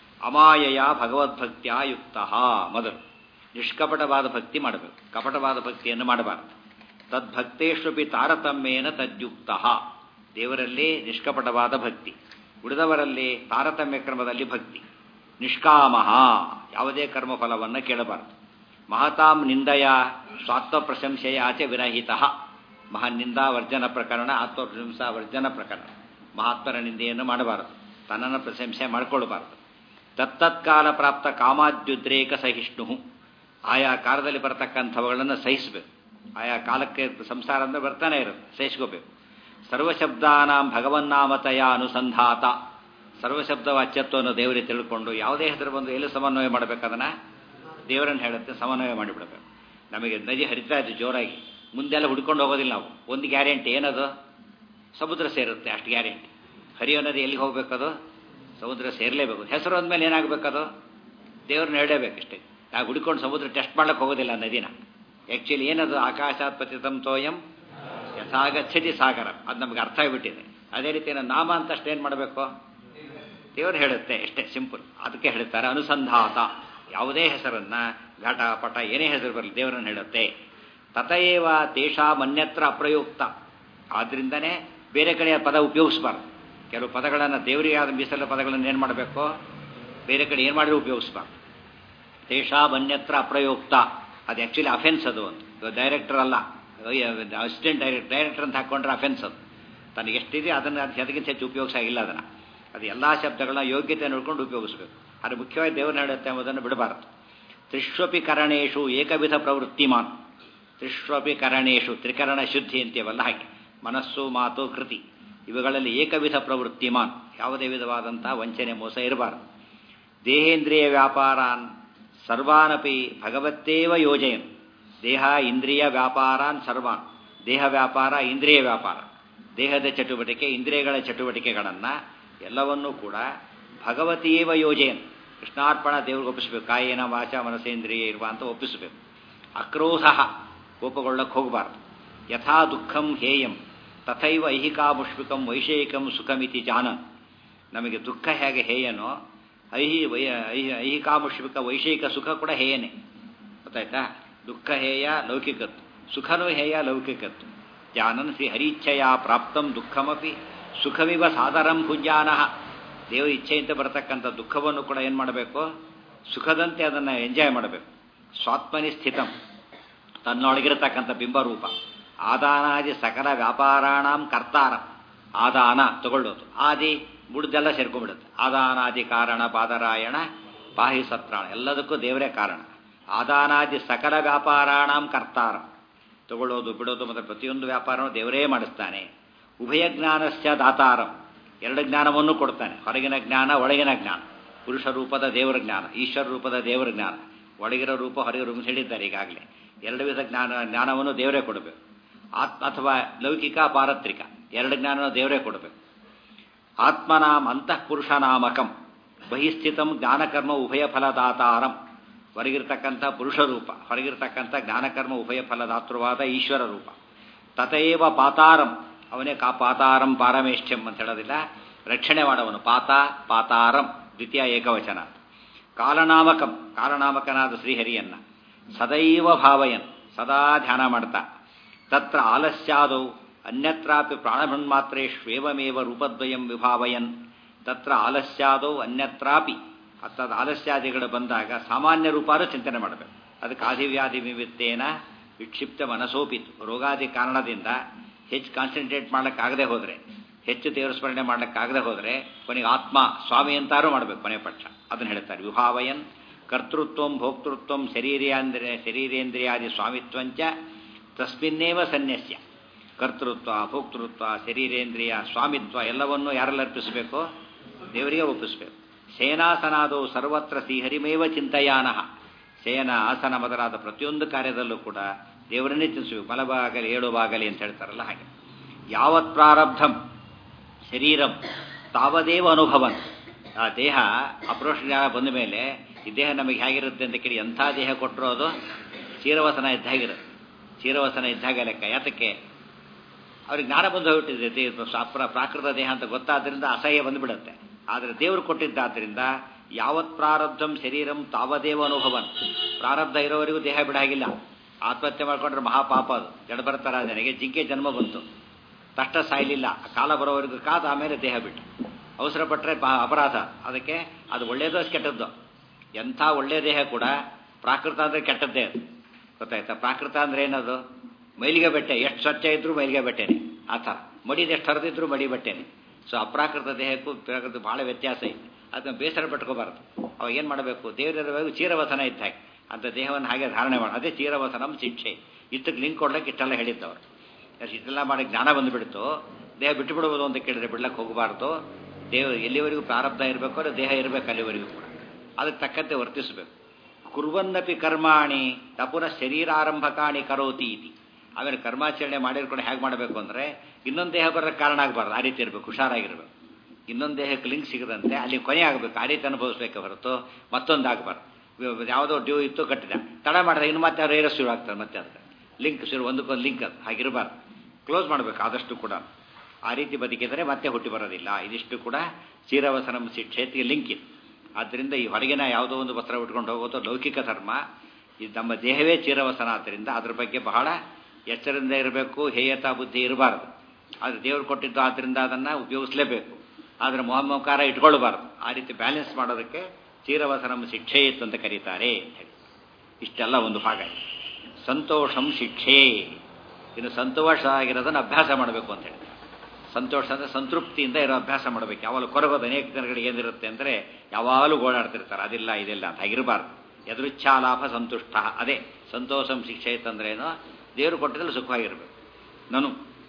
ಅಮಾಯಯ ಭಗವದ್ಭಕ್ತಿಯ ಯುಕ್ತ ಮೊದಲು ನಿಷ್ಕಪಟವಾದ ಭಕ್ತಿ ಮಾಡಬೇಕು ಕಪಟವಾದ ಭಕ್ತಿಯನ್ನು ಮಾಡಬಾರದು ತದ್ಭಕ್ತೇಶ್ವಪಿ ತಾರತಮ್ಯೇನ ತದ್ಯುಕ್ತ ದೇವರಲ್ಲಿ ನಿಷ್ಕಪಟವಾದ ಭಕ್ತಿ ಉಳಿದವರಲ್ಲಿ ತಾರತಮ್ಯ ಕ್ರಮದಲ್ಲಿ ಭಕ್ತಿ ನಿಷ್ಕಾಮ ಯಾವುದೇ ಕರ್ಮಫಲವನ್ನು ಕೇಳಬಾರದು ಮಹತಾಂ ನಿಂದಯ ಸ್ವಾತ್ಮ ಪ್ರಶಂಸೆಯ ಆಚೆ ವಿರಹಿತ ಮಹಾನಿಂದಾ ವರ್ಜನ ಪ್ರಕರಣ ಆತ್ಮಪ್ರಶಂಸಾ ವರ್ಜನ ಪ್ರಕರಣ ಮಹಾತ್ಮರ ನಿಂದೆಯನ್ನು ಮಾಡಬಾರದು ತನ್ನನ್ನು ಪ್ರಶಂಸೆ ಮಾಡಿಕೊಳ್ಳಬಾರದು ತತ್ತತ್ಕಾಲ ಪ್ರಾಪ್ತ ಕಾಮಾದ್ಯುದ್ರೇಕ ಸಹಿಷ್ಣು ಆಯಾ ಕಾಲದಲ್ಲಿ ಬರತಕ್ಕಂಥವುಗಳನ್ನು ಸಹಿಸಬೇಕು ಆಯಾ ಕಾಲಕ್ಕೆ ಸಂಸಾರ ಅಂದರೆ ಬರ್ತಾನೆ ಇರುತ್ತೆ ಸಹಿಸ್ಕೋಬೇಕು ಸರ್ವಶಬ್ದಾನಾಂ ಭಗವನ್ನಾಮತಯ ಅನುಸಂಧಾತ ಸರ್ವಶಬ್ದ ವಾಚ್ಯತ್ವವನ್ನು ದೇವರಿಗೆ ತಿಳ್ಕೊಂಡು ಯಾವುದೇ ಹೆಸರು ಬಂದು ಎಲ್ಲಿ ಸಮನ್ವಯ ಮಾಡಬೇಕದನ್ನ ದೇವರನ್ನು ಹೇಳುತ್ತೆ ಸಮನ್ವಯ ಮಾಡಿಬಿಡಬೇಕು ನಮಗೆ ನದಿ ಹರಿತಾ ಇದ್ದು ಜೋರಾಗಿ ಮುಂದೆಲ್ಲ ಹುಡ್ಕೊಂಡು ಹೋಗೋದಿಲ್ಲ ನಾವು ಒಂದು ಗ್ಯಾರಂಟಿ ಏನದು ಸಮುದ್ರ ಸೇರುತ್ತೆ ಅಷ್ಟು ಗ್ಯಾರಂಟಿ ಹರಿಯೋ ನದಿ ಎಲ್ಲಿಗೆ ಹೋಗ್ಬೇಕದು ಸಮುದ್ರ ಸೇರಲೇಬೇಕು ಹೆಸರು ಅಂದಮೇಲೆ ಏನಾಗಬೇಕದು ದೇವ್ರನ್ನ ಹೇಳಲೇಬೇಕಷ್ಟೇ ನಾವು ಹುಡ್ಕೊಂಡು ಸಮುದ್ರ ಟೆಸ್ಟ್ ಮಾಡ್ಲಿಕ್ಕೆ ಹೋಗೋದಿಲ್ಲ ನದಿನ ಆ್ಯಕ್ಚುಲಿ ಏನದು ಆಕಾಶಾತ್ ಪತಿತಂ ತೋಯಂ ಯಥಾಗಚ್ಚತಿ ಸಾಗರ ಅದು ನಮ್ಗೆ ಅರ್ಥ ಆಗಿಬಿಟ್ಟಿದೆ ಅದೇ ರೀತಿ ನಾಮ ಅಂತ ಅಷ್ಟು ಏನು ಮಾಡಬೇಕು ದೇವರು ಹೇಳುತ್ತೆ ಎಷ್ಟೇ ಸಿಂಪಲ್ ಅದಕ್ಕೆ ಹೇಳ್ತಾರೆ ಅನುಸಂಧಾತ ಯಾವುದೇ ಹೆಸರನ್ನ ಘಟ ಪಟ ಏನೇ ಹೆಸರು ಬರಲಿ ದೇವರನ್ನು ಹೇಳುತ್ತೆ ತತಯೇವ ದೇಶಾಮನ್ಯತ್ರ ಅಪ್ರಯುಕ್ತ ಆದ್ರಿಂದನೇ ಬೇರೆ ಕಡೆಯ ಪದ ಉಪಯೋಗಿಸಬಾರ್ದು ಕೆಲವು ಪದಗಳನ್ನು ದೇವರಿಗೆ ಆದ ಮೀಸಲ ಪದಗಳನ್ನು ಏನು ಮಾಡಬೇಕು ಬೇರೆ ಕಡೆ ಏನು ಮಾಡಿದ್ರು ಉಪಯೋಗಿಸಬಾರ್ದು ದೇಶಾಮನ್ಯತ್ರ ಅಪ್ರಯುಕ್ತ ಅದು ಆ್ಯಕ್ಚುಲಿ ಅಫೆನ್ಸ್ ಅದು ಒಂದು ಡೈರೆಕ್ಟರ್ ಅಲ್ಲ ಅಸಿಸ್ಟೆಂಟ್ ಡೈರೆಕ್ಟ್ ಡೈರೆಕ್ಟರ್ ಅಂತ ಹಾಕೊಂಡ್ರೆ ಅಫೆನ್ಸ್ ಅದು ತನಗೆ ಎಷ್ಟಿದೆ ಅದನ್ನು ಅದು ಅದಕ್ಕಿಂತ ಹೆಚ್ಚು ಉಪಯೋಗಿಸಾಗಿಲ್ಲ ಅದನ್ನು ಅದು ಎಲ್ಲ ಶಬ್ದಗಳನ್ನ ಯೋಗ್ಯತೆ ನೋಡ್ಕೊಂಡು ಉಪಯೋಗಿಸಬೇಕು ಅದು ಮುಖ್ಯವಾಗಿ ದೇವರನ್ನ ಹೇಳುತ್ತೆ ಎಂಬುದನ್ನು ಬಿಡಬಾರದು ತ್ರಿಶ್ವಪಿ ಕರಣೇಶು ಏಕವಿಧ ಪ್ರವೃತ್ತಿಮಾನ್ ತ್ರಿಶ್ವಪಿ ಕರಣೇಶು ತ್ರಿಕರಣ ಶುದ್ಧಿ ಅಂತೀವಲ್ಲ ಹಾಗೆ ಮನಸ್ಸು ಮಾತು ಕೃತಿ ಇವುಗಳಲ್ಲಿ ಏಕವಿಧ ಪ್ರವೃತ್ತಿಮಾನ್ ಯಾವುದೇ ವಿಧವಾದಂಥ ವಂಚನೆ ಮೋಸ ಇರಬಾರದು ದೇಹೇಂದ್ರಿಯ ವ್ಯಾಪಾರಾನ್ ಸರ್ವಾನಪಿ ಭಗವತ್ತೇವ ಯೋಜಯನ್ ದೇಹ ಇಂದ್ರಿಯ ವ್ಯಾಪಾರಾನ್ ಸರ್ವಾನ್ ದೇಹ ವ್ಯಾಪಾರ ಇಂದ್ರಿಯ ವ್ಯಾಪಾರ ದೇಹದ ಚಟುವಟಿಕೆ ಇಂದ್ರಿಯಗಳ ಚಟುವಟಿಕೆಗಳನ್ನು ಎಲ್ಲವನ್ನೂ ಕೂಡ ಭಗವತಿಯೇವ ಯೋಜೆಯನ್ ಕೃಷ್ಣಾರ್ಪಣ ದೇವ್ರಿಗೆ ಒಪ್ಪಿಸಬೇಕು ಕಾಯೇನ ವಾಚ ಮನಸೇಂದ್ರಿಯ ಇರುವ ಅಂತ ಒಪ್ಪಿಸಬೇಕು ಅಕ್ರೋಧ ಕೋಪಗೊಳ್ಳಕ್ಕೆ ಹೋಗಬಾರ್ದು ಯಥಾ ದುಃಖಂ ಹೇಯಂ ತಥೈವ ಐಹಿಕಾಮುಷ್ಮಿಕಂ ವೈಷಯಿಕಂ ಸುಖಮಿತಿ ಜಾನನ್ ನಮಗೆ ದುಃಖ ಹೇಗೆ ಹೇಯನೋ ಐಹಿ ವೈ ಐಹಿ ಐಹಿಕಾಮುಷ್ಮಿಕ ವೈಷಯಿಕ ಸುಖ ಕೂಡ ಹೇಯನೇ ಗೊತ್ತಾಯ್ತಾ ದುಃಖ ಹೇಯ ಲೌಕಿಕತ್ತು ಸುಖನೂ ಹೇಯ ಲೌಕಿಕತ್ತು ಜಾನನ್ ಶ್ರೀ ಹರಿಚ್ಛೆಯ ಪ್ರಾಪ್ತಂ ದುಃಖಮಪಿ ಸುಖವಿವ ಸಾದರಂ ಭುಂಜಾನಃ ದೇವರ ಇಚ್ಛೆಯಿಂದ ಬರತಕ್ಕಂಥ ದುಃಖವನ್ನು ಕೂಡ ಏನು ಮಾಡಬೇಕು ಸುಖದಂತೆ ಅದನ್ನು ಎಂಜಾಯ್ ಮಾಡಬೇಕು ಸ್ವಾತ್ಮನಿ ಸ್ಥಿತಂ ತನ್ನೊಳಗಿರತಕ್ಕಂಥ ಬಿಂಬರೂಪ ಆದಾನಾದಿ ಸಕಲ ವ್ಯಾಪಾರಾಣಾಂ ಕರ್ತಾರ ಆದಾನ ತಗೊಳ್ಳೋದು ಆದಿ ಬುಡ್ದೆಲ್ಲ ಸೇರ್ಕೊಂಡ್ಬಿಡುತ್ತೆ ಆದಾನಾದಿ ಕಾರಣ ಪಾದರಾಯಣ ಪಾಹಿ ಸತ್ರಾಣ ಎಲ್ಲದಕ್ಕೂ ದೇವರೇ ಕಾರಣ ಆದಾನಾದಿ ಸಕಲ ವ್ಯಾಪಾರಾಣಾಂ ಕರ್ತಾರ ತಗೊಳ್ಳೋದು ಬಿಡೋದು ಮತ್ತು ಪ್ರತಿಯೊಂದು ವ್ಯಾಪಾರನೂ ದೇವರೇ ಮಾಡಿಸ್ತಾನೆ ಉಭಯ ಜ್ಞಾನಸ್ಯ ದಾತಾರಂ ಎರಡು ಜ್ಞಾನವನ್ನು ಕೊಡ್ತಾನೆ ಹೊರಗಿನ ಜ್ಞಾನ ಒಳಗಿನ ಜ್ಞಾನ ಪುರುಷ ರೂಪದ ದೇವರ ಜ್ಞಾನ ಈಶ್ವರ ರೂಪದ ದೇವರ ಜ್ಞಾನ ಒಳಗಿರೋ ರೂಪ ಹೊರಗಿರೋ ರೂಪ ಹೇಳಿದ್ದಾರೆ ಈಗಾಗಲೇ ಎರಡು ವಿಧ ಜ್ಞಾನ ಜ್ಞಾನವನ್ನು ದೇವರೇ ಕೊಡಬೇಕು ಆತ್ಮ ಅಥವಾ ಲೌಕಿಕ ಪಾರತ್ರಿಕ ಎರಡು ಜ್ಞಾನ ದೇವರೇ ಕೊಡಬೇಕು ಆತ್ಮನಾಮ ಅಂತಃಪುರುಷನಾಮಕಂ ಬಹಿಸ್ಥಿತಂ ಜ್ಞಾನಕರ್ಮ ಉಭಯ ಫಲದಾತಾರಂ ಹೊರಗಿರ್ತಕ್ಕಂಥ ಪುರುಷ ರೂಪ ಹೊರಗಿರ್ತಕ್ಕಂಥ ಜ್ಞಾನಕರ್ಮ ಉಭಯ ಫಲದಾತೃವಾದ ಈಶ್ವರ ರೂಪ ತಥೈವ ಪಾತಾರಂ ಅವನೇ ಕಾ ಪಾತಾರಂ ಪಾರಮೇಷ್ಠ್ಯಂ ಅಂತ ಹೇಳೋದಿಲ್ಲ ರಕ್ಷಣೆ ಮಾಡವನು ಪಾತ ಪಾತಾರಂ ದ್ವಿತೀಯ ಏಕವಚನ ಕಾಲನಾಮಕಂ ಕಾಲನಾಮಕನಾದ ಶ್ರೀಹರಿಯನ್ನ ಸದೈವ ಭಾವಯನ್ ಸದಾ ಧ್ಯಾನ ಮಾಡ್ತಾ ತತ್ರ ಆಲಸ್ಯಾದೌ ಅನ್ಯತ್ರಾಪಿ ಪ್ರಾಣಭನ್ಮಾತ್ರೇಷ್ವೇವಮೇವ ರೂಪದ್ವಯಂ ವಿಭಾವಯನ್ ತತ್ರ ಆಲಸ್ಯಾದೌ ಅನ್ಯತ್ರಾಪಿ ಅರ್ಥಾತ್ ಆಲಸ್ಯಾದಿಗಳು ಬಂದಾಗ ಸಾಮಾನ್ಯ ರೂಪಾರು ಚಿಂತನೆ ಮಾಡಬೇಕು ಅದಕ್ಕೆ ಆದಿವ್ಯಾಧಿ ನಿಮಿತ್ತೇನ ವಿಕ್ಷಿಪ್ತ ಮನಸೋಪಿತು ರೋಗಾದಿ ಕಾರಣದಿಂದ ಹೆಚ್ಚು ಕಾನ್ಸಂಟ್ರೇಟ್ ಮಾಡಕ್ಕಾಗದೆ ಹೋದರೆ ಹೆಚ್ಚು ದೇವರ ಸ್ಮರಣೆ ಮಾಡಲಿಕ್ಕಾಗದೆ ಹೋದರೆ ಕೊನೆಗೆ ಆತ್ಮ ಸ್ವಾಮಿ ಅಂತಾರು ಮಾಡಬೇಕು ಕೊನೆ ಪಕ್ಷ ಅದನ್ನು ಹೇಳ್ತಾರೆ ವಿಭಾವಯನ್ ಕರ್ತೃತ್ವಂ ಭೋಕ್ತೃತ್ವಂ ಶರೀರೇಂದ್ರಿಯ ಶರೀರೇಂದ್ರಿಯಾದಿ ಸ್ವಾಮಿತ್ವಂಚ ತಸ್ಮಿನ್ನೇವ ಸನ್ಯಸ್ಯ ಕರ್ತೃತ್ವ ಭೋಕ್ತೃತ್ವ ಶರೀರೇಂದ್ರಿಯ ಸ್ವಾಮಿತ್ವ ಎಲ್ಲವನ್ನೂ ಯಾರಲ್ಲಿ ಅರ್ಪಿಸಬೇಕು ದೇವರಿಗೆ ಒಪ್ಪಿಸಬೇಕು ಸೇನಾಸನಾದವು ಸರ್ವತ್ರ ಶ್ರೀಹರಿಮೇವ ಚಿಂತಯಾನಃ ಶಯನ ಆಸನ ಮೊದಲಾದ ಪ್ರತಿಯೊಂದು ಕಾರ್ಯದಲ್ಲೂ ಕೂಡ ದೇವರನ್ನೇ ಚಿಂತಿಸಬೇಕು ಬಲಬಾಗಲಿ ಏಳುವಾಗಲಿ ಅಂತ ಹೇಳ್ತಾರಲ್ಲ ಹಾಗೆ ಯಾವತ್ ಪ್ರಾರಬ್ಧಂ ಶರೀರಂ ತಾವದೇವ ಅನುಭವನ್ ಆ ದೇಹ ಅಪ್ರೋಷ ಜ್ಞಾನ ಬಂದ ಮೇಲೆ ಈ ದೇಹ ನಮಗೆ ಹೇಗಿರುತ್ತೆ ಅಂತ ಕೇಳಿ ಎಂಥ ದೇಹ ಕೊಟ್ಟರು ಅದು ಚೀರವಸನ ಇದ್ದಾಗಿರುತ್ತೆ ಚೀರವಸನ ಇದ್ದಾಗ ಲೆಕ್ಕ ಯಾತಕ್ಕೆ ಅವ್ರಿಗೆ ಜ್ಞಾನ ಬಂದು ಹೋಗ್ಬಿಟ್ಟಿದೆ ಪ್ರಾಕೃತ ದೇಹ ಅಂತ ಗೊತ್ತಾದ್ರಿಂದ ಅಸಹ್ಯ ಬಂದುಬಿಡುತ್ತೆ ಆದರೆ ದೇವರು ಕೊಟ್ಟಿದ್ದಾದ್ರಿಂದ ಯಾವತ್ ಪ್ರಾರಬ್ಧಂ ಶರೀರಂ ತಾವದೇವ ಅನುಭವನ್ ಪ್ರಾರಬ್ಧ ಇರೋವರೆಗೂ ದೇಹ ಬಿಡಾಗಿಲ್ಲ ಆತ್ಮಹತ್ಯೆ ಮಾಡ್ಕೊಂಡ್ರೆ ಮಹಾಪಾಪ ಅದು ಜಡ ಬರ್ತಾರ ನನಗೆ ಜಿಂಕೆ ಜನ್ಮ ಬಂತು ತಷ್ಟ ಸಾಯಲಿಲ್ಲ ಕಾಲ ಬರೋವರೆಗೂ ಕಾದು ಆಮೇಲೆ ದೇಹ ಬಿಟ್ಟು ಅವಸರ ಪಟ್ಟರೆ ಅಪರಾಧ ಅದಕ್ಕೆ ಅದು ಒಳ್ಳೇದು ಕೆಟ್ಟದ್ದು ಎಂಥ ಒಳ್ಳೆಯ ದೇಹ ಕೂಡ ಪ್ರಾಕೃತ ಅಂದರೆ ಕೆಟ್ಟದ್ದೇ ಅದು ಗೊತ್ತಾಯ್ತಾ ಪ್ರಾಕೃತ ಅಂದ್ರೆ ಏನದು ಮೈಲಿಗೆ ಬಟ್ಟೆ ಎಷ್ಟು ಸ್ವಚ್ಛ ಇದ್ರೂ ಮೈಲಿಗೆ ಬಟ್ಟೆನೆ ಆ ಥರ ಮಡಿದು ಎಷ್ಟು ಹರಿದಿದ್ರು ಮಡಿ ಬಟ್ಟೆನೆ ಸೊ ಅಪ್ರಾಕೃತ ದೇಹಕ್ಕೂ ಪ್ರಾಕೃತ ಭಾಳ ವ್ಯತ್ಯಾಸ ಇದೆ ಅದನ್ನ ಬೇಸರ ಪಟ್ಕೋಬಾರ್ದು ಅವಾಗ ಏನು ಮಾಡಬೇಕು ದೇವರಿರುವಾಗ ಚೀರವಸನ ಇದ್ದ ಹಾಗೆ ಅಂತ ದೇಹವನ್ನು ಹಾಗೆ ಧಾರಣೆ ಮಾಡಿ ಅದೇ ಚೀರವಸನಂ ಶಿಕ್ಷೆ ಇಷ್ಟಕ್ಕೆ ಲಿಂಕ್ ಕೊಡ್ಲಿಕ್ಕೆ ಇಷ್ಟೆಲ್ಲ ಹೇಳಿದ್ದವರು ಇಷ್ಟೆಲ್ಲ ಮಾಡಿ ಜ್ಞಾನ ಬಂದುಬಿಡ್ತು ದೇಹ ಬಿಟ್ಟು ಬಿಡ್ಬೋದು ಅಂತ ಕೇಳಿದ್ರೆ ಬಿಡ್ಲಕ್ಕೆ ಹೋಗಬಾರ್ದು ದೇವ ಎಲ್ಲಿವರೆಗೂ ಪ್ರಾರಬ್ಧ ಇರಬೇಕು ಅಂದರೆ ದೇಹ ಇರಬೇಕು ಅಲ್ಲಿವರೆಗೂ ಕೂಡ ಅದಕ್ಕೆ ತಕ್ಕಂತೆ ವರ್ತಿಸಬೇಕು ಕುರ್ವನ್ನಪಿ ಕರ್ಮಾಣಿ ತಪುನ ಶರೀರಾರಂಭಕಾಣಿ ಕರೋತಿ ಇತಿ ಆಮೇಲೆ ಕರ್ಮಾಚರಣೆ ಮಾಡಿರ್ಕೊಂಡು ಹೇಗೆ ಮಾಡಬೇಕು ಅಂದರೆ ಇನ್ನೊಂದು ದೇಹ ಬರೋಕ್ಕೆ ಕಾರಣ ಆಗಬಾರ್ದು ಆ ರೀತಿ ಇರಬೇಕು ಹುಷಾರಾಗಿರ್ಬೇಕು ಇನ್ನೊಂದು ದೇಹಕ್ಕೆ ಲಿಂಕ್ ಸಿಗದಂತೆ ಅಲ್ಲಿ ಕೊನೆ ಆಗಬೇಕು ಆ ರೀತಿ ಅನುಭವಿಸ್ಬೇಕೆ ಹೊರತು ಮತ್ತೊಂದು ಆಗಬಾರ್ದು ಯಾವುದೋ ಡ್ಯೂ ಇತ್ತು ಕಟ್ಟಿದ ತಡ ಮಾಡಿದ್ರೆ ಇನ್ನು ಮತ್ತೆ ಅವ್ರು ಏರೋ ಶುರು ಆಗ್ತಾರೆ ಮತ್ತೆ ಅದಕ್ಕೆ ಲಿಂಕ್ ಶುರು ಒಂದಕ್ಕೊಂದು ಲಿಂಕ್ ಅದು ಹಾಗಿರಬಾರ್ದು ಕ್ಲೋಸ್ ಮಾಡಬೇಕು ಆದಷ್ಟು ಕೂಡ ಆ ರೀತಿ ಬದುಕಿದರೆ ಮತ್ತೆ ಹುಟ್ಟಿ ಬರೋದಿಲ್ಲ ಇದಿಷ್ಟು ಕೂಡ ಚೀರವಸನಂ ಕ್ಷೇತ್ರಿಗೆ ಲಿಂಕ್ ಇದೆ ಆದ್ದರಿಂದ ಈ ಹೊರಗಿನ ಯಾವುದೋ ಒಂದು ವಸ್ತ್ರ ಉಟ್ಕೊಂಡು ಹೋಗೋದು ಲೌಕಿಕ ಧರ್ಮ ಇದು ನಮ್ಮ ದೇಹವೇ ಚೀರವಸನ ಆದ್ದರಿಂದ ಅದ್ರ ಬಗ್ಗೆ ಬಹಳ ಎಚ್ಚರದಿಂದ ಇರಬೇಕು ಹೇಯತಾ ಬುದ್ಧಿ ಇರಬಾರ್ದು ಆದರೆ ದೇವರು ಕೊಟ್ಟಿದ್ದು ಆದ್ದರಿಂದ ಅದನ್ನು ಉಪಯೋಗಿಸಲೇಬೇಕು ಆದರೆ ಮೊಹಮ್ಮಕಾರ ಇಟ್ಕೊಳ್ಬಾರ್ದು ಆ ರೀತಿ ಬ್ಯಾಲೆನ್ಸ್ ಮಾಡೋದಕ್ಕೆ ಚೀರವಸನಂ ಶಿಕ್ಷೆ ಇತ್ತು ಅಂತ ಕರೀತಾರೆ ಹೇಳಿ ಇಷ್ಟೆಲ್ಲ ಒಂದು ಭಾಗ ಇದೆ ಸಂತೋಷಂ ಶಿಕ್ಷೆ ಇನ್ನು ಸಂತೋಷ ಆಗಿರೋದನ್ನು ಅಭ್ಯಾಸ ಮಾಡಬೇಕು ಅಂತ ಹೇಳಿ ಸಂತೋಷ ಅಂದರೆ ಸಂತೃಪ್ತಿಯಿಂದ ಇರೋ ಅಭ್ಯಾಸ ಮಾಡಬೇಕು ಯಾವಾಗಲೂ ಕೊರಗೋದು ಅನೇಕ ಜನಗಳಿಗೆ ಏನಿರುತ್ತೆ ಅಂದರೆ ಯಾವಾಗಲೂ ಓಡಾಡ್ತಿರ್ತಾರೆ ಅದಿಲ್ಲ ಇದಿಲ್ಲ ಅಂತ ಹಾಗಿರಬಾರ್ದು ಎದುರಿಚ್ಛಾಲಾಭ ಸಂತುಷ್ಟ ಅದೇ ಸಂತೋಷಂ ಶಿಕ್ಷೆ ಇತ್ತಂದ್ರೇನು ದೇವರು ಕೊಟ್ಟಿದ್ದಲ್ಲಿ ಸುಖವಾಗಿರಬೇಕು ನಾನು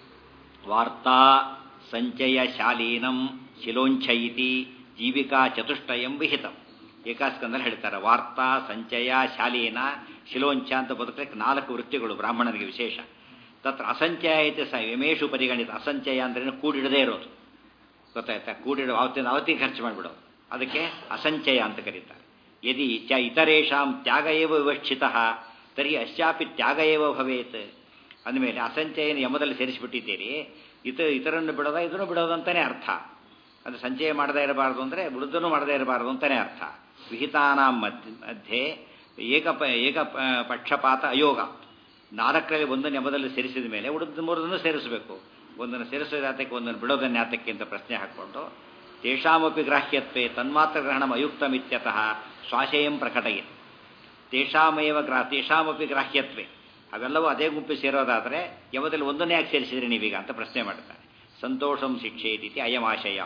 ವಾರ್ತಾ ಸಂಚಯ ಶಾಲೀನಂ ಶಿಲೋಂಚ ಇತಿ ಜೀವಿಕಾ ಚತುಷ್ಟಯಂ ವಿಹಿತಂ ಏಕಾಸ್ಕಂದಲ್ಲಿ ಹೇಳ್ತಾರೆ ವಾರ್ತಾ ಸಂಚಯ ಶಾಲೀನ ಶಿಲೋಂಚ ಅಂತ ಬದುಕಲಿಕ್ಕೆ ನಾಲ್ಕು ವೃತ್ತಿಗಳು ಬ್ರಾಹ್ಮಣನಿಗೆ ವಿಶೇಷ ತತ್ರ ಅಸಂಚಯ ಐತೆ ಸ ಯಮೇಶು ಪರಿಗಣಿತ ಅಸಂಚಯ ಅಂದ್ರೆ ಕೂಡಿಡದೇ ಇರೋದು ಗೊತ್ತಾಯ್ತಾ ಕೂಡಿಡೋ ಅವತ್ತಿನ ಅವತ್ತಿಗೆ ಖರ್ಚು ಮಾಡಿಬಿಡೋದು ಅದಕ್ಕೆ ಅಸಂಚಯ ಅಂತ ಕರೀತಾರೆ ಯದಿ ಚ ಇತರೇಷಾಂ ತ್ಯಾಗ ಏವ ವಿವಕ್ಷಿತ ತರ್ಹಿ ಅಶ್ಚಾಪಿ ತ್ಯಾಗ ಏವ ಭವೇತ್ ಅಂದಮೇಲೆ ಅಸಂಚಯನ ಯಮದಲ್ಲಿ ಸೇರಿಸಿಬಿಟ್ಟಿದ್ದೀರಿ ಇತ ಇತರನ್ನು ಬಿಡೋದ ಇದನ್ನು ಬಿಡೋದು ಅಂತಾನೆ ಅರ್ಥ ಅದು ಸಂಚಯ ಮಾಡದೇ ಇರಬಾರ್ದು ಅಂದರೆ ಉಳಿದನ್ನು ಮಾಡದೇ ಇರಬಾರ್ದು ಅಂತಾನೆ ಅರ್ಥ ವಿಹಿತಾನಾಂ ಮಧ್ಯೆ ಏಕ ಏಕ ಪಕ್ಷಪಾತ ಅಯೋಗ ನಾಲ್ಕರಲ್ಲಿ ಒಂದನ್ನು ಯಮದಲ್ಲಿ ಸೇರಿಸಿದ ಮೇಲೆ ಉಳಿದ ಮೂರದನ್ನು ಸೇರಿಸಬೇಕು ಒಂದನ್ನು ಸೇರಿಸೋದು ಯಾತಕ್ಕೆ ಒಂದನ್ನು ಬಿಡೋದನ್ನು ಯಾತಕ್ಕೆ ಅಂತ ಪ್ರಶ್ನೆ ಹಾಕ್ಕೊಂಡು ತೇಷಾಮಪಿ ಗ್ರಾಹ್ಯತ್ವೇ ತನ್ಮಾತ್ರ ಗ್ರಹಣ ಅಯುಕ್ತಮಿತ್ಯತಃ ಸ್ವಾಶಯಂ ಪ್ರಕಟಯೇ ತೇಷಾಮೇವ ಗ್ರಾ ತೇಷಾಮಪಿ ಗ್ರಾಹ್ಯತ್ವೇ ಅವೆಲ್ಲವೂ ಅದೇ ಗುಂಪು ಸೇರೋದಾದರೆ ಯಮದಲ್ಲಿ ಒಂದನ್ನೇ ಯಾಕೆ ಸೇರಿಸಿದ್ರಿ ನೀವೀಗ ಅಂತ ಪ್ರಶ್ನೆ ಮಾಡ್ತಾರೆ ಸಂತೋಷಂ ಶಿಕ್ಷೇತಿ ಅಯಮಾಶಯ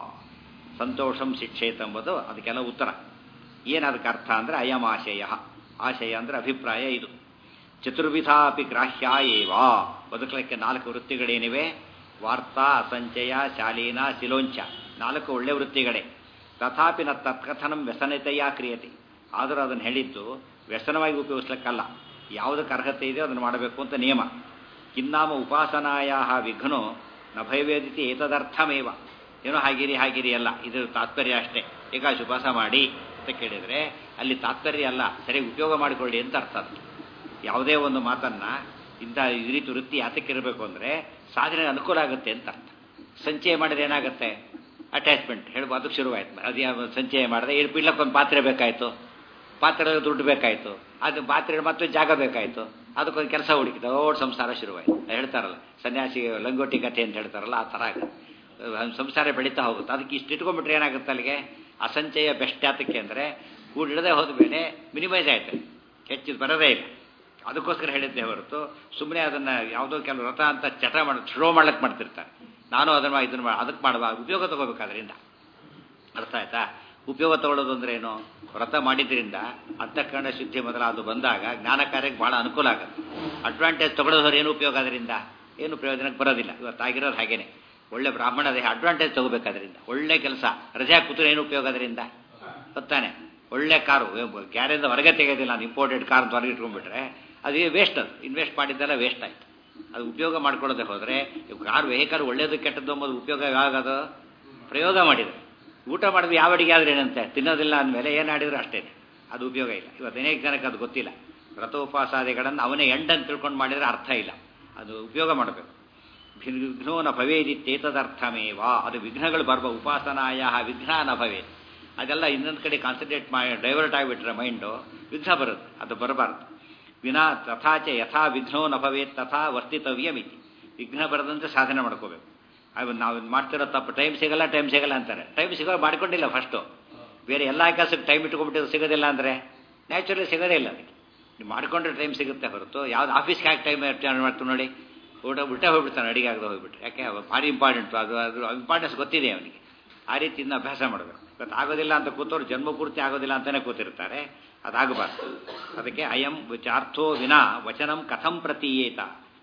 ಸಂತೋಷಂ ಶಿಕ್ಷೇತ್ ಎಂಬುದು ಅದಕ್ಕೆಲ್ಲ ಉತ್ತರ ಏನು ಅದಕ್ಕೆ ಅರ್ಥ ಅಂದರೆ ಅಯಮಾಶಯ ಆಶಯ ಅಂದರೆ ಅಭಿಪ್ರಾಯ ಇದು ಚತುರ್ವಿಧ ಅಪಿ ಗ್ರಾಹ್ಯ ಏವ ಬದುಕಲಿಕ್ಕೆ ನಾಲ್ಕು ವೃತ್ತಿಗಳೇನಿವೆ ವಾರ್ತಾ ಅಸಂಚಯ ಶಾಲೀನ ಶಿಲೋಂಚ ನಾಲ್ಕು ಒಳ್ಳೆ ವೃತ್ತಿಗಳೇ ತಥಾಪಿ ನ ತತ್ಕಥನಂ ವ್ಯಸನತೆಯ ಕ್ರಿಯತೆ ಆದರೂ ಅದನ್ನು ಹೇಳಿದ್ದು ವ್ಯಸನವಾಗಿ ಉಪಯೋಗಿಸ್ಲಿಕ್ಕಲ್ಲ ಯಾವುದಕ್ಕೆ ಅರ್ಹತೆ ಇದೆಯೋ ಅದನ್ನು ಮಾಡಬೇಕು ಅಂತ ನಿಯಮ ಕಿನ್ನಾಮ ಉಪಾಸನಾಯ ವಿಘ್ನೋ ನ ಭಯವೇದಿತಿ ಏತದರ್ಥಮೇವ ಏನೋ ಹಾಗಿರಿ ಹಾಗಿರಿ ಅಲ್ಲ ಇದು ತಾತ್ಪರ್ಯ ಅಷ್ಟೇ ಏಕಾಶಿ ಉಪವಾಸ ಮಾಡಿ ಅಂತ ಕೇಳಿದರೆ ಅಲ್ಲಿ ತಾತ್ಪರ್ಯ ಅಲ್ಲ ಸರಿಯಾಗಿ ಉಪಯೋಗ ಮಾಡಿಕೊಳ್ಳಿ ಅಂತ ಅರ್ಥ ಅದು ಯಾವುದೇ ಒಂದು ಮಾತನ್ನ ಇಂಥ ಈ ರೀತಿ ವೃತ್ತಿ ಯಾತಕ್ಕಿರಬೇಕು ಅಂದರೆ ಸಾಧನೆ ಅನುಕೂಲ ಆಗುತ್ತೆ ಅಂತ ಅರ್ಥ ಸಂಚಯ ಮಾಡಿದ್ರೆ ಏನಾಗುತ್ತೆ ಅಟ್ಯಾಚ್ಮೆಂಟ್ ಹೇಳ್ಬೋದು ಅದಕ್ಕೆ ಶುರುವಾಯ್ತು ಅದು ಯಾವ ಸಂಚಯ ಮಾಡಿದೆ ಏನು ಬಿಡ್ಲಕ್ಕೊಂದು ಪಾತ್ರೆ ಬೇಕಾಯಿತು ಪಾತ್ರೆ ದುಡ್ಡು ಬೇಕಾಯಿತು ಅದು ಪಾತ್ರೆ ಮತ್ತೆ ಜಾಗ ಬೇಕಾಯಿತು ಅದಕ್ಕೊಂದು ಕೆಲಸ ಹುಡುಕಿ ದೊಡ್ಡ ಸಂಸಾರ ಶುರುವಾಯಿತು ಹೇಳ್ತಾರಲ್ಲ ಸನ್ಯಾಸಿ ಲಂಗೋಟಿ ಕಥೆ ಅಂತ ಹೇಳ್ತಾರಲ್ಲ ಆ ಥರ ಆಗುತ್ತೆ ಸಂಸಾರ ಬೆಳೀತಾ ಹೋಗುತ್ತೆ ಅದಕ್ಕೆ ಇಷ್ಟು ಇಟ್ಕೊಂಡ್ಬಿಟ್ರೆ ಏನಾಗುತ್ತೆ ಅಲ್ಲಿಗೆ ಅಸಂಚಯ ಬೆಸ್ಟ್ ಯಾತಕ್ಕೆ ಅಂದರೆ ಕೂಡಿಡದೆ ಹೋದ ಮೇಲೆ ಮಿನಿಮೈಸ್ ಆಯ್ತು ಹೆಚ್ಚು ಬರೋದೇ ಇಲ್ಲ ಅದಕ್ಕೋಸ್ಕರ ಹೇಳಿದ್ದೆ ಹೊರತು ಸುಮ್ಮನೆ ಅದನ್ನು ಯಾವುದೋ ಕೆಲವು ವ್ರತ ಅಂತ ಚಟ ಮಾಡಿ ಶೋ ಮಾಡ್ಲಿಕ್ಕೆ ಮಾಡ್ತಿರ್ತಾರೆ ನಾನು ಅದನ್ನು ಇದನ್ನು ಮಾಡಿ ಅದಕ್ಕೆ ಮಾಡುವ ಉಪಯೋಗ ತಗೋಬೇಕು ಅದರಿಂದ ಅರ್ಥ ಆಯ್ತಾ ಉಪಯೋಗ ತಗೊಳ್ಳೋದು ಅಂದ್ರೆ ಏನು ವ್ರತ ಮಾಡಿದ್ರಿಂದ ಅಂತಃಕರಣ ಶುದ್ಧಿ ಮೊದಲಾದ ಬಂದಾಗ ಜ್ಞಾನ ಕಾರ್ಯಕ್ಕೆ ಬಹಳ ಅನುಕೂಲ ಆಗುತ್ತೆ ಅಡ್ವಾಂಟೇಜ್ ತಗೊಳ್ಳೋದ್ರೆ ಏನು ಉಪಯೋಗ ಅದರಿಂದ ಏನು ಪ್ರಯೋಜನಕ್ಕೆ ಬರೋದಿಲ್ಲ ಇವತ್ತಾಗಿರೋದು ಹಾಗೇನೆ ಒಳ್ಳೆ ಬ್ರಾಹ್ಮಣ ದೇಹ ಅಡ್ವಾಂಟೇಜ್ ತಗೋಬೇಕದ್ರಿಂದ ಒಳ್ಳೆ ಕೆಲಸ ರಜೆ ಕೂತ್ರೆ ಏನು ಉಪಯೋಗ ಅದರಿಂದ ಗೊತ್ತಾನೆ ಒಳ್ಳೆ ಕಾರು ಗ್ಯಾರೇಜ್ ಹೊರಗೆ ತೆಗೆಯೋದಿಲ್ಲ ನಾನು ಇಂಪೋರ್ಟೆಡ್ ಕಾರ್ ಅಂತ ಹೊರಗೆ ಇಟ್ಕೊಂಡ್ಬಿಟ್ರೆ ಅದು ವೇಸ್ಟ್ ಅದು ಇನ್ವೆಸ್ಟ್ ಮಾಡಿದ್ದೆಲ್ಲ ವೇಸ್ಟ್ ಆಯ್ತು ಅದು ಉಪಯೋಗ ಮಾಡ್ಕೊಳ್ಳೋದೇ ಹೋದರೆ ಕಾರ್ ವೆಹಿಕಲ್ ಒಳ್ಳೇದು ಕೆಟ್ಟದ್ದು ಅಂಬೋದು ಉಪಯೋಗ ಯಾವಾಗದು ಪ್ರಯೋಗ ಮಾಡಿದರೆ ಊಟ ಮಾಡಿದ್ರೆ ಯಾವ ಅಡಿಗೆ ಆದ್ರೆ ಏನಂತೆ ತಿನ್ನೋದಿಲ್ಲ ಅಂದಮೇಲೆ ಏನು ಆಡಿದ್ರು ಅಷ್ಟೇ ಅದು ಉಪಯೋಗ ಇಲ್ಲ ಇವತ್ತು ಅನೇಕ ಜನಕ್ಕೆ ಅದು ಗೊತ್ತಿಲ್ಲ ವ್ರತೋಪಾಸಾದಿಗಳನ್ನು ಅವನೇ ಎಂಡನ್ನು ತಿಳ್ಕೊಂಡು ಮಾಡಿದರೆ ಅರ್ಥ ಇಲ್ಲ ಅದು ಉಪಯೋಗ ಮಾಡಬೇಕು ವಿಘ್ನೋ ನ ಭವೇದಿತ್ತೇತದರ್ಥಮೇವ ಅದು ವಿಘ್ನಗಳು ಬರುವ ಉಪಾಸನಾಯ ವಿಘ್ನ ನ ಭವೇ ಅದೆಲ್ಲ ಇನ್ನೊಂದು ಕಡೆ ಕಾನ್ಸಂಟ್ರೇಟ್ ಮಾಡಿ ಡೈವರ್ಟ್ ಆಗಿಬಿಟ್ರೆ ಮೈಂಡು ವಿಘ್ನ ಬರುತ್ತೆ ಅದು ಬರಬಾರ್ದು ವಿನಾ ತಥಾಚ ಯಥಾ ವಿಘ್ನೋ ನ ಭವೇತ್ ತಥಾ ವರ್ತಿತವ್ಯಮಿತಿ ವಿಘ್ನ ಬರದಂತೆ ಸಾಧನೆ ಮಾಡ್ಕೋಬೇಕು ಅದು ನಾವು ಮಾಡ್ತಿರೋ ತಪ್ಪು ಟೈಮ್ ಸಿಗಲ್ಲ ಟೈಮ್ ಸಿಗಲ್ಲ ಅಂತಾರೆ ಟೈಮ್ ಸಿಗೋ ಮಾಡ್ಕೊಂಡಿಲ್ಲ ಫಸ್ಟು ಬೇರೆ ಎಲ್ಲ ಕೆಲಸಕ್ಕೆ ಟೈಮ್ ಇಟ್ಕೊಂಡ್ಬಿಟ್ಟಿದ್ದು ಸಿಗೋದಿಲ್ಲ ಅಂದರೆ ನ್ಯಾಚುರಲಿ ಸಿಗೋದೇ ಇಲ್ಲ ಅದಕ್ಕೆ ನೀವು ಮಾಡ್ಕೊಂಡ್ರೆ ಟೈಮ್ ಸಿಗುತ್ತೆ ಹೊರತು ಯಾವ್ದು ಆಫೀಸ್ಗೆ ಹಾಕಿ ಟೈಮ್ ಮಾಡ್ತೀವಿ ನೋಡಿ ಊಟ ಬಿಟ್ಟೆ ಹೋಗ್ಬಿಡ್ತಾನೆ ಅಡಿಗೆ ಆಗದೆ ಹೋಗ್ಬಿಟ್ರೆ ಯಾಕೆ ಭಾರಿ ಇಂಪಾರ್ಟೆಂಟ್ ಅದು ಅದು ಇಂಪಾರ್ಟೆನ್ಸ್ ಗೊತ್ತಿದೆ ಅವನಿಗೆ ಆ ರೀತಿ ಇನ್ನು ಅಭ್ಯಾಸ ಮಾಡಬೇಕು ಇವತ್ತು ಆಗೋದಿಲ್ಲ ಅಂತ ಕೂತವ್ರು ಜನ್ಮ ಪೂರ್ತಿ ಆಗೋದಿಲ್ಲ ಅಂತಲೇ ಕೂತಿರ್ತಾರೆ ಅದಾಗಬಾರ್ದು ಅದಕ್ಕೆ ಅಯಂ ವಿಚಾರ್ಥೋ ವಿನಾ ವಚನಂ ಕಥಂ ಪ್ರತೀಯೇತ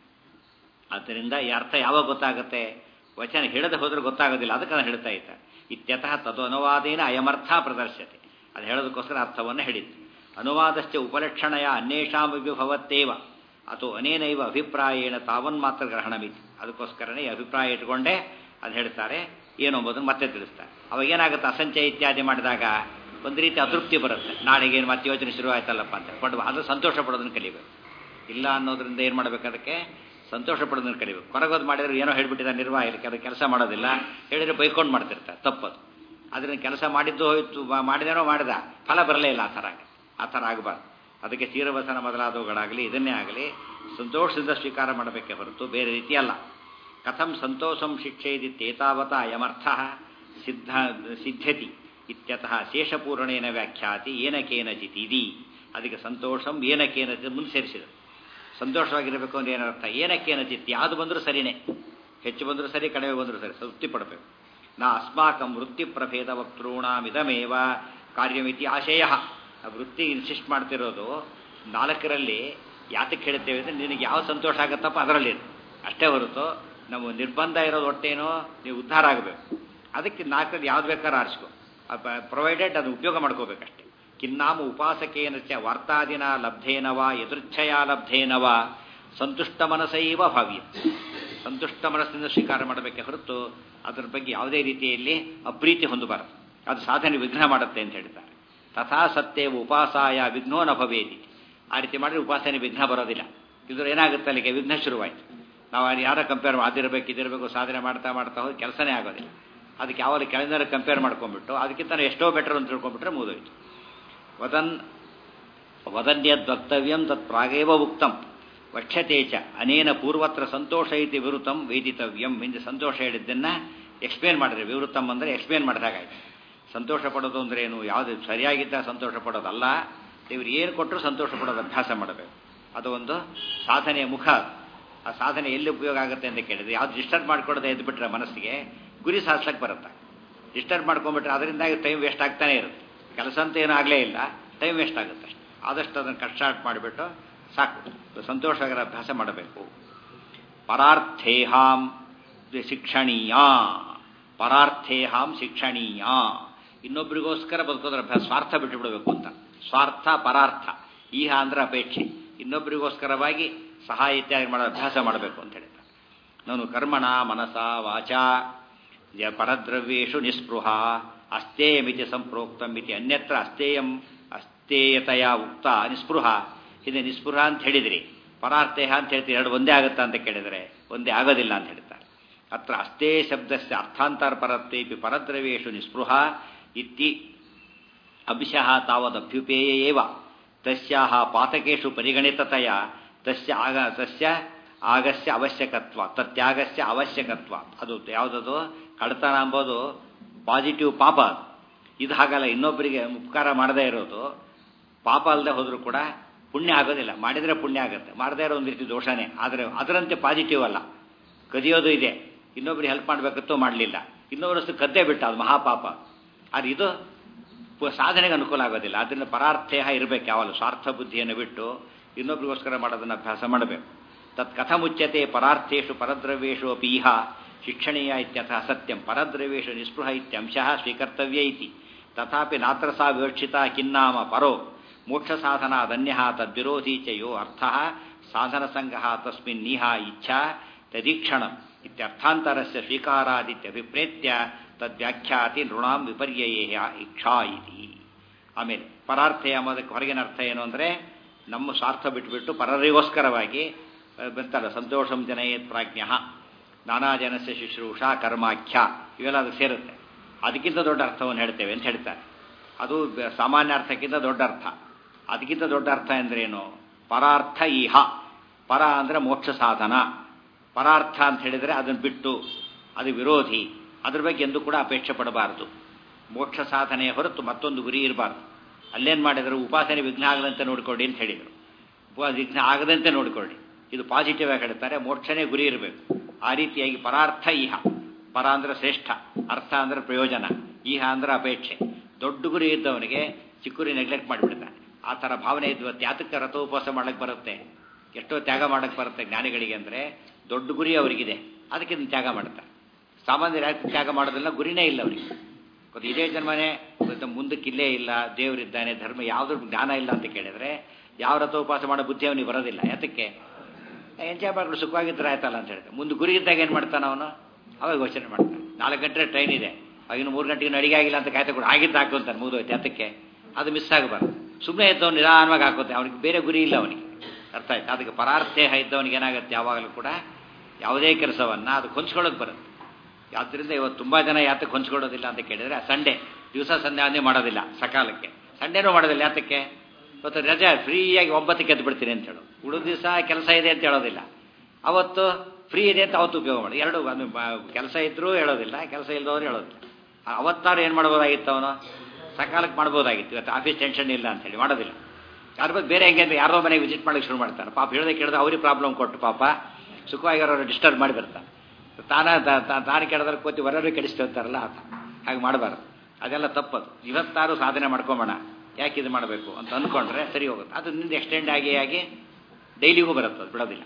ಆದ್ದರಿಂದ ಈ ಅರ್ಥ ಯಾವಾಗ ಗೊತ್ತಾಗುತ್ತೆ ವಚನ ಹೇಳದೆ ಹೋದ್ರೆ ಗೊತ್ತಾಗೋದಿಲ್ಲ ಅದಕ್ಕೆ ನಾನು ಹೇಳ್ತಾ ಇದ್ದ ಇತ್ಯತಃ ತದು ಅನುವಾದೇನ ಅಯಮರ್ಥ ಪ್ರದರ್ಶತೆ ಅದು ಹೇಳೋದಕ್ಕೋಸ್ಕರ ಅರ್ಥವನ್ನು ಹೇಳಿದ್ದು ಅನುವಾದಶ್ಚ ಉಪಲಕ್ಷಣಯ ಅನ್ಯೇಷಾಂ ಭವತ್ತೇವ ಅಥವಾ ಅನೇನೈವ ಅಭಿಪ್ರಾಯೇಣ ತಾವನ್ ಮಾತ್ರ ಗ್ರಹಣಮಿತಿ ಅದಕ್ಕೋಸ್ಕರನೇ ಈ ಅಭಿಪ್ರಾಯ ಇಟ್ಕೊಂಡೇ ಅದು ಹೇಳ್ತಾರೆ ಏನು ಎಂಬುದನ್ನು ಮತ್ತೆ ತಿಳಿಸ್ತಾರೆ ಅವಾಗ ಏನಾಗುತ್ತೆ ಅಸಂಚಯ ಇತ್ಯಾದಿ ಮಾಡಿದಾಗ ಒಂದು ರೀತಿ ಅತೃಪ್ತಿ ಬರುತ್ತೆ ನಾಳೆಗೆ ಏನು ಮತ್ತೆ ಯೋಚನೆ ಶುರು ಆಯ್ತಲ್ಲಪ್ಪ ಅಂತ ಬಟ್ ಅದು ಸಂತೋಷ ಪಡೋದನ್ನು ಕಲಿಬೇಕು ಇಲ್ಲ ಅನ್ನೋದ್ರಿಂದ ಏನು ಮಾಡಬೇಕು ಅದಕ್ಕೆ ಸಂತೋಷ ಪಡೋದನ್ನು ಕಲಿಬೇಕು ಹೊರಗೋದು ಮಾಡಿದ್ರೆ ಏನೋ ಹೇಳ್ಬಿಟ್ಟಿದ ನಿರ್ವಾಹಕರಿಗೆ ಅದು ಕೆಲಸ ಮಾಡೋದಿಲ್ಲ ಹೇಳಿದ್ರೆ ಬೈಕೊಂಡು ಮಾಡ್ತಿರ್ತಾರೆ ತಪ್ಪದು ಅದರಿಂದ ಕೆಲಸ ಮಾಡಿದ್ದು ಹೋಯ್ತು ಮಾಡಿದೇನೋ ಮಾಡಿದ ಫಲ ಬರಲೇ ಇಲ್ಲ ಆ ಥರ ಆ ಥರ ಆಗಬಾರ್ದು ಅದಕ್ಕೆ ತೀರವಸನ ಮೊದಲಾದವುಗಳಾಗಲಿ ಇದನ್ನೇ ಆಗಲಿ ಸಂತೋಷದಿಂದ ಸ್ವೀಕಾರ ಮಾಡಬೇಕೆ ಹೊರತು ಬೇರೆ ರೀತಿ ಅಲ್ಲ ಕಥಂ ಸಂತೋಷಂ ಶಿಕ್ಷೆದಿತ್ತೇತಾವತ ಅಯಮರ್ಥ ಸಿದ್ಧ ಸಿದ್ಧತಿ ಇತ್ಯತಃ ಶೇಷಪೂರ್ಣೇನ ವ್ಯಾಖ್ಯಾತಿ ಏನಕೇನಚಿತ್ ಇದಿ ಅದಕ್ಕೆ ಸಂತೋಷಂ ಏನಕೇನಚಿತ್ ಮುಂದೆ ಸೇರಿಸಿದರು ಸಂತೋಷವಾಗಿರಬೇಕು ಅಂದ್ರೆ ಏನರ್ಥ ಏನಕ್ಕೇನಚಿತ್ ಯಾವುದು ಬಂದರೂ ಸರಿನೇ ಹೆಚ್ಚು ಬಂದರೂ ಸರಿ ಕಡಿಮೆ ಬಂದರೂ ಸರಿ ತೃಪ್ತಿ ಪಡಬೇಕು ನಾ ಅಸ್ಮಾಕಂ ವೃತ್ತಿ ಪ್ರಭೇದ ವಕ್ತೃಣಾಮಿದಮೇವ ಕಾರ್ಯಮಿತಿ ಆಶಯ ವೃತ್ತಿ ಇನ್ಸಿಸ್ಟ್ ಮಾಡ್ತಿರೋದು ನಾಲ್ಕರಲ್ಲಿ ಯಾತಕ್ಕೆ ಹೇಳ್ತೇವೆ ಅಂದರೆ ನಿನಗೆ ಯಾವ ಸಂತೋಷ ಆಗುತ್ತಪ್ಪ ಅದರಲ್ಲಿ ಅಷ್ಟೇ ಹೊರತು ನಾವು ನಿರ್ಬಂಧ ಇರೋದು ಒಟ್ಟೇನೋ ನೀವು ಉದ್ಧಾರ ಆಗಬೇಕು ಅದಕ್ಕೆ ನಾಲ್ಕರಲ್ಲಿ ಯಾವ್ದು ಬೇಕಾದ್ರೂ ಆರಿಸ್ಕೊ ಪ್ರೊವೈಡೆಡ್ ಅದು ಉಪಯೋಗ ಮಾಡ್ಕೋಬೇಕಷ್ಟೆ ಕಿನ್ನಾಮ ಉಪಾಸಕೇನ ಚ ವಾರ್ತಾದಿನ ಲಬ್ಧೇನವ ಎದುರ್ಚ್ಛಯ ಲಬ್ಧೇನವ ಸಂತುಷ್ಟ ಮನಸ್ಸೈವ ಭಾವ್ಯ ಸಂತುಷ್ಟ ಮನಸ್ಸಿನಿಂದ ಸ್ವೀಕಾರ ಮಾಡಬೇಕೆ ಹೊರತು ಅದರ ಬಗ್ಗೆ ಯಾವುದೇ ರೀತಿಯಲ್ಲಿ ಅಪ್ರೀತಿ ಹೊಂದಬಾರದು ಅದು ಸಾಧನೆ ವಿಘ್ನ ಮಾಡುತ್ತೆ ಅಂತ ಹೇಳ್ತಾರೆ ತಥಾ ಸತ್ಯವ ಉಪಾಸಾಯ ವಿಘ್ನೋ ನ ಭವೇದಿ ಆ ರೀತಿ ಮಾಡಿದ್ರೆ ಉಪಾಸನೆ ವಿಘ್ನ ಬರೋದಿಲ್ಲ ಇದ್ರ ಏನಾಗುತ್ತೆ ಅಲ್ಲಿಗೆ ವಿಘ್ನ ಶುರುವಾಯಿತು ನಾವು ಯಾರ ಕಂಪೇರ್ ಅದಿರಬೇಕು ಇದಿರಬೇಕು ಸಾಧನೆ ಮಾಡ್ತಾ ಮಾಡ್ತಾ ಹೋಗಿ ಕೆಲಸನೇ ಆಗೋದಿಲ್ಲ ಅದಕ್ಕೆ ಯಾವಾಗ ಕೆಳಗಿನ ಕಂಪೇರ್ ಮಾಡ್ಕೊಂಡ್ಬಿಟ್ಟು ಅದಕ್ಕಿಂತ ಎಷ್ಟೋ ಬೆಟರ್ ಅಂತ ತಿಳ್ಕೊಂಡ್ಬಿಟ್ರೆ ಮುಗಿದೋಯ್ತು ವದನ್ ವದನ್ಯದ್ ವಕ್ತವ್ಯಂ ತತ್ ಪ್ರಾಗೇವ ಉಕ್ತಂ ವಕ್ಷತೆ ಚ ಅನೇನ ಪೂರ್ವತ್ರ ಸಂತೋಷ ಇತಿ ವಿವೃತಂ ವೇದಿತವ್ಯಂ ಎಂದು ಸಂತೋಷ ಹೇಳಿದ್ದನ್ನು ಎಕ್ಸ್ಪ್ಲೇನ್ ಮಾಡಿದ್ರೆ ವಿವೃತಂ ಅಂದರೆ ಎಕ್ಸ್ಪ್ಲೇನ್ ಮಾಡಿದಾಗಾಯ್ತು ಸಂತೋಷ ಪಡೋದು ಅಂದ್ರೆ ಏನು ಯಾವುದು ಸರಿಯಾಗಿದ್ದ ಸಂತೋಷ ಪಡೋದಲ್ಲ ಇವ್ರು ಏನು ಕೊಟ್ಟರು ಸಂತೋಷ ಪಡೋದು ಅಭ್ಯಾಸ ಮಾಡಬೇಕು ಅದು ಒಂದು ಸಾಧನೆಯ ಮುಖ ಆ ಸಾಧನೆ ಎಲ್ಲಿ ಉಪಯೋಗ ಆಗುತ್ತೆ ಅಂತ ಕೇಳಿದ್ರೆ ಯಾವ್ದು ಡಿಸ್ಟರ್ಬ್ ಮಾಡ್ಕೊಡದೆ ಎದ್ಬಿಟ್ರೆ ಮನಸ್ಸಿಗೆ ಗುರಿ ಸಾಧಿಸ್ಲಕ್ಕೆ ಬರುತ್ತೆ ಡಿಸ್ಟರ್ಬ್ ಮಾಡ್ಕೊಂಡ್ಬಿಟ್ರೆ ಅದರಿಂದಾಗಿ ಟೈಮ್ ವೇಸ್ಟ್ ಆಗ್ತಾನೆ ಇರುತ್ತೆ ಕೆಲಸ ಅಂತ ಏನೂ ಆಗಲೇ ಇಲ್ಲ ಟೈಮ್ ವೇಸ್ಟ್ ಆಗುತ್ತೆ ಅಷ್ಟೆ ಆದಷ್ಟು ಅದನ್ನು ಕಟ್ ಸ್ಟಾರ್ಟ್ ಮಾಡಿಬಿಟ್ಟು ಸಾಕು ಸಂತೋಷವಾಗಿರೋ ಅಭ್ಯಾಸ ಮಾಡಬೇಕು ಪರಾರ್ಥೇಹಾಂ ಶಿಕ್ಷಣೀಯ ಪರಾರ್ಥೇಹಾಂ ಶಿಕ್ಷಣೀಯ ಇನ್ನೊಬ್ರಿಗೋಸ್ಕರ ಬದುಕೋದ್ರ ಅಭ್ಯಾಸ ಸ್ವಾರ್ಥ ಬಿಟ್ಟು ಬಿಡಬೇಕು ಅಂತ ಸ್ವಾರ್ಥ ಪರಾರ್ಥ ಈಹ ಅಂದ್ರೆ ಅಪೇಕ್ಷೆ ಇನ್ನೊಬ್ರಿಗೋಸ್ಕರವಾಗಿ ಸಹಾಯ ಇತ್ಯಾದಿ ಮಾಡೋ ಅಭ್ಯಾಸ ಮಾಡಬೇಕು ಅಂತ ಹೇಳ್ತಾರೆ ನಾನು ಕರ್ಮಣ ಮನಸ ವಾಚ ಯ ಪರದ್ರವ್ಯೇಶು ನಿಸ್ಪೃಹ ಅಸ್ತೇಯಮಿತಿ ಸಂಪ್ರೋಕ್ತಂ ಇತಿ ಅನ್ಯತ್ರ ಅಸ್ತೇಯಂ ಅಸ್ತೇಯತೆಯ ಉಕ್ತ ನಿಸ್ಪೃಹ ಇದು ನಿಸ್ಪೃಹ ಅಂತ ಹೇಳಿದ್ರಿ ಪರಾರ್ಥೇಹ ಅಂತ ಹೇಳ್ತೀರಿ ಎರಡು ಒಂದೇ ಆಗುತ್ತಾ ಅಂತ ಕೇಳಿದರೆ ಒಂದೇ ಆಗೋದಿಲ್ಲ ಅಂತ ಹೇಳ್ತಾರೆ ಅತ್ರ ಅಸ್ತೇ ಶಬ್ದಸ್ಯ ಅರ್ಥಾಂತರ ಪರತ್ತೇಪಿ ಪರದ್ರವ್ಯೇಶು ನಿಸ್ಪೃಹ ಇತ್ತಿ ಅಭಿಶಃ ತಾವದಭ್ಯುಪೇಯ ಏವ ತಸ್ಯಾಹ ಪಾತಕೇಶು ಪರಿಗಣಿತತೆಯ ತಸ್ಯ ಆಗ ತಸ್ಯ ಆಗಸ್ಯ ಅವಶ್ಯಕತ್ವ ತತ್ಯಾಗಸ್ಯ ಅವಶ್ಯಕತ್ವ ಅದು ಯಾವುದದು ಕಳ್ತನ ಅಂಬೋದು ಪಾಸಿಟಿವ್ ಪಾಪ ಅದು ಇದು ಹಾಗಲ್ಲ ಇನ್ನೊಬ್ಬರಿಗೆ ಉಪಕಾರ ಮಾಡದೇ ಇರೋದು ಪಾಪ ಅಲ್ಲದೆ ಹೋದರೂ ಕೂಡ ಪುಣ್ಯ ಆಗೋದಿಲ್ಲ ಮಾಡಿದರೆ ಪುಣ್ಯ ಆಗುತ್ತೆ ಮಾಡದೇ ಇರೋ ಒಂದು ರೀತಿ ದೋಷನೇ ಆದರೆ ಅದರಂತೆ ಪಾಸಿಟಿವ್ ಅಲ್ಲ ಕದಿಯೋದು ಇದೆ ಇನ್ನೊಬ್ರಿಗೆ ಹೆಲ್ಪ್ ಮಾಡಬೇಕಂತೂ ಮಾಡಲಿಲ್ಲ ಇನ್ನೊಬ್ಬರಷ್ಟು ಕದ್ದೇ ಬಿಟ್ಟ ಅದು ಮಹಾಪಾಪ ಆದರೆ ಇದು ಸಾಧನೆಗೆ ಅನುಕೂಲ ಆಗೋದಿಲ್ಲ ಅದರಿಂದ ಪರಾರ್ಥೇಹ ಇರಬೇಕು ಯಾವಲ್ಲ ಸ್ವಾರ್ಥ ಬುದ್ಧಿಯನ್ನು ಬಿಟ್ಟು ಇನ್ನೊಬ್ರಿಗೋಸ್ಕರ ಮಾಡೋದನ್ನು ಅಭ್ಯಾಸ ಮಾಡಬೇಕು ತತ್ ಕಥಮುಚ್ಯತೆ ಪರಾರ್ಥೇಶು ಪರದ್ರವ್ಯೇಶು ಅಪಿ ಇಹ ಶಿಕ್ಷಣೀಯ ಇತ್ಯಥ ಸತ್ಯಂ ಪರದ್ರವ್ಯೇಶು ನಿಸ್ಪೃಹ ಇತ್ಯಂಶಃ ಸ್ವೀಕರ್ತವ್ಯ ಇತಿ ತಥಾಪಿ ನಾತ್ರ ಸಾ ವಿವಕ್ಷಿತ ಕಿನ್ನಾಮ ಪರೋ ಮೋಕ್ಷ ಸಾಧನಾದನ್ಯ ತದ್ವಿರೋಧಿ ಚ ಯೋ ಅರ್ಥ ಸಾಧನಸಂಗ ತಸ್ಮಿನ್ ನಿಹ ಇಚ್ಛಾ ತದೀಕ್ಷಣ ಇತ್ಯರ್ಥಾಂತರಸ್ಯ ಸ್ವೀಕಾರಾದಿತ್ಯಭಿಪ್ರೇತ್ಯ ತದ್ವ್ಯಾಖ್ಯಾತಿ ನೃಣಾಂ ವಿಪರ್ಯಯ ಇಚ್ಛಾ ಇತಿ ಆಮೇಲೆ ಪರಾರ್ಥೆ ಎಂಬುದಕ್ಕೆ ಹೊರಗಿನ ಅರ್ಥ ಏನು ಅಂದರೆ ನಮ್ಮ ಸ್ವಾರ್ಥ ಬಿಟ್ಟುಬಿಟ್ಟು ಪರರಿಗೋಸ್ಕರವಾಗಿ ಬಂತಲ್ಲ ಸಂತೋಷಂ ಜನಯೇತ್ ಪ್ರಾಜ್ಞ ನಾನಾ ಜನಸ್ಯ ಶುಶ್ರೂಷಾ ಕರ್ಮಾಖ್ಯ ಇವೆಲ್ಲ ಅದು ಸೇರುತ್ತೆ ಅದಕ್ಕಿಂತ ದೊಡ್ಡ ಅರ್ಥವನ್ನು ಹೇಳ್ತೇವೆ ಅಂತ ಹೇಳ್ತಾರೆ ಅದು ಸಾಮಾನ್ಯ ಅರ್ಥಕ್ಕಿಂತ ದೊಡ್ಡ ಅರ್ಥ ಅದಕ್ಕಿಂತ ದೊಡ್ಡ ಅರ್ಥ ಎಂದ್ರೇನು ಪರಾರ್ಥ ಇಹ ಪರ ಅಂದರೆ ಮೋಕ್ಷ ಸಾಧನ ಪರಾರ್ಥ ಅಂತ ಹೇಳಿದರೆ ಅದನ್ನು ಬಿಟ್ಟು ಅದು ವಿರೋಧಿ ಅದ್ರ ಬಗ್ಗೆ ಎಂದೂ ಕೂಡ ಅಪೇಕ್ಷೆ ಪಡಬಾರದು ಮೋಕ್ಷ ಸಾಧನೆಯ ಹೊರತು ಮತ್ತೊಂದು ಗುರಿ ಇರಬಾರ್ದು ಅಲ್ಲೇನು ಮಾಡಿದರು ಉಪಾಸನೆ ವಿಘ್ನ ಆಗದಂತೆ ನೋಡಿಕೊಳ್ಳಿ ಅಂತ ಹೇಳಿದರು ವಿಘ್ನ ಆಗದಂತೆ ನೋಡಿಕೊಳ್ಳಿ ಇದು ಪಾಸಿಟಿವ್ ಆಗಿ ಹೇಳ್ತಾರೆ ಮೋಕ್ಷನೇ ಗುರಿ ಇರಬೇಕು ಆ ರೀತಿಯಾಗಿ ಪರಾರ್ಥ ಇಹ ಪರ ಅಂದರೆ ಶ್ರೇಷ್ಠ ಅರ್ಥ ಅಂದರೆ ಪ್ರಯೋಜನ ಇಹ ಅಂದರೆ ಅಪೇಕ್ಷೆ ದೊಡ್ಡ ಗುರಿ ಇದ್ದವನಿಗೆ ಚಿಕ್ಕ ಗುರಿ ನೆಗ್ಲೆಕ್ಟ್ ಮಾಡಿಬಿಡ್ತಾನೆ ಆ ಥರ ಭಾವನೆ ಇದ್ವ ಯಾತಕ್ಕೆ ರಥೋಪವಾಸ ಮಾಡಕ್ಕೆ ಬರುತ್ತೆ ಎಷ್ಟೋ ತ್ಯಾಗ ಮಾಡಕ್ಕೆ ಬರುತ್ತೆ ಜ್ಞಾನಿಗಳಿಗೆ ಅಂದರೆ ದೊಡ್ಡ ಗುರಿ ಅವರಿಗಿದೆ ಅದಕ್ಕೆ ಇದನ್ನು ತ್ಯಾಗ ಮಾಡ್ತಾರೆ ಸಾಮಾನ್ಯರು ಯಾಕೆ ತ್ಯಾಗ ಮಾಡೋದಿಲ್ಲ ಗುರಿನೇ ಇಲ್ಲ ಅವರಿಗೆ ಗೊತ್ತು ಇದೇ ಜನ್ಮನೇ ಮುಂದಕ್ಕೆ ಇಲ್ಲೇ ಇಲ್ಲ ದೇವರಿದ್ದಾನೆ ಧರ್ಮ ಯಾವುದ್ರ ಜ್ಞಾನ ಇಲ್ಲ ಅಂತ ಕೇಳಿದರೆ ಯಾವ ರಥೋಪವಾಸ ಮಾಡೋ ಬುದ್ಧಿ ಅವನಿಗೆ ಬರೋದಿಲ್ಲ ಯಾತಕ್ಕೆ ಎಂಜಾಯ್ ಮಾಡ್ಕೊಂಡು ಸುಖವಾಗಿದ್ದರೆ ಆಯ್ತಲ್ಲ ಅಂತ ಹೇಳಿದ್ರೆ ಮುಂದೆ ಗುರಿ ಇದ್ದಾಗ ಏನು ಮಾಡ್ತಾನೆ ಅವನು ಅವಾಗ ಯೋಚನೆ ಮಾಡ್ತಾನೆ ನಾಲ್ಕು ಗಂಟೆ ಟ್ರೈನ್ ಇದೆ ಆಗಿನ ಮೂರು ಗಂಟೆಗೆ ಅಡಿಗೆ ಆಗಿಲ್ಲ ಅಂತ ಕಾಯ್ತಾ ಕೂಡ ಆಗಿದ್ದು ಹಾಕೊಂತಾನೆ ಮುಗಿದೋಯ್ತು ಯಾತಕ್ಕೆ ಅದು ಮಿಸ್ ಆಗಬಾರ್ದು ಸುಮ್ಮನೆ ಇದ್ದವನು ನಿಧಾನವಾಗಿ ಹಾಕೋತೆ ಅವನಿಗೆ ಬೇರೆ ಗುರಿ ಇಲ್ಲ ಅವನಿಗೆ ಅರ್ಥ ಆಯ್ತು ಅದಕ್ಕೆ ಪರಾರ್ಥೇಹ ಇದ್ದವನಿಗೆ ಏನಾಗುತ್ತೆ ಯಾವಾಗಲೂ ಕೂಡ ಯಾವುದೇ ಕೆಲಸವನ್ನು ಅದು ಹೊಂಚ್ಕೊಳ್ಳೋಕೆ ಬರುತ್ತೆ ಆದ್ದರಿಂದ ಇವತ್ತು ತುಂಬ ಜನ ಯಾತಕ್ಕೆ ಹೊಂಚ್ಕೊಳ್ಳೋದಿಲ್ಲ ಅಂತ ಕೇಳಿದರೆ ಸಂಡೇ ದಿವಸ ಸಂಧ್ಯಾವಂದನೆ ಮಾಡೋದಿಲ್ಲ ಸಕಾಲಕ್ಕೆ ಸಂಡೇನೂ ಮಾಡೋದಿಲ್ಲ ಯಾತಕ್ಕೆ ಇವತ್ತು ರಜೆ ಫ್ರೀಯಾಗಿ ಒಂಬತ್ತಕ್ಕೆ ಎದ್ದು ಬಿಡ್ತೀನಿ ಅಂತ ಹೇಳು ಉಳಿದ ದಿವಸ ಕೆಲಸ ಇದೆ ಅಂತ ಹೇಳೋದಿಲ್ಲ ಅವತ್ತು ಫ್ರೀ ಇದೆ ಅಂತ ಅವತ್ತು ಉಪಯೋಗ ಮಾಡಿ ಎರಡು ಕೆಲಸ ಇದ್ದರೂ ಹೇಳೋದಿಲ್ಲ ಕೆಲಸ ಇಲ್ಲದವ್ರು ಹೇಳೋದಿಲ್ಲ ಅವತ್ತಾರು ಏನು ಮಾಡ್ಬೋದಾಗಿತ್ತು ಅವನು ಸಕಾಲಕ್ಕೆ ಮಾಡ್ಬೋದಾಗಿತ್ತು ಇವತ್ತು ಆಫೀಸ್ ಟೆನ್ಷನ್ ಇಲ್ಲ ಅಂತೇಳಿ ಮಾಡೋದಿಲ್ಲ ಅದ್ರ ಬಗ್ಗೆ ಬೇರೆ ಹೆಂಗೆ ಅಂದರೆ ಯಾರೋ ಮನೆಗೆ ವಿಸಿಟ್ ಮಾಡೋಕ್ಕೆ ಶುರು ಮಾಡ್ತಾರೆ ಪಾಪ ಹೇಳದೆ ಕೇಳಿದ್ರೆ ಅವ್ರಿಗೆ ಪ್ರಾಬ್ಲಮ್ ಕೊಟ್ಟು ಪಾಪ ಸುಖವಾಗಿ ಅವ್ರವ್ರು ಡಿಸ್ಟರ್ಬ್ ಮಾಡಿ ಬರ್ತಾರೆ ತಾನ ತಾನು ಕೆಡದ್ರೆ ಕೂತಿ ಹೊರವ್ರಿಗೆ ಕೆಡಿಸ್ತಿರ್ತಾರಲ್ಲ ಆತ ಹಾಗೆ ಮಾಡಬಾರ್ದು ಅದೆಲ್ಲ ತಪ್ಪದು ಇವತ್ತಾರು ಸಾಧನೆ ಮಾಡ್ಕೊಂಬೋಣ ಯಾಕೆ ಇದು ಮಾಡಬೇಕು ಅಂತ ಅಂದ್ಕೊಂಡ್ರೆ ಸರಿ ಹೋಗುತ್ತೆ ಅದು ನಿಂದ ಎಕ್ಸ್ಟೆಂಡ್ ಆಗಿ ಆಗಿ ಡೈಲಿಗೂ ಬರುತ್ತೆ ಅದು ಬಿಡೋದಿಲ್ಲ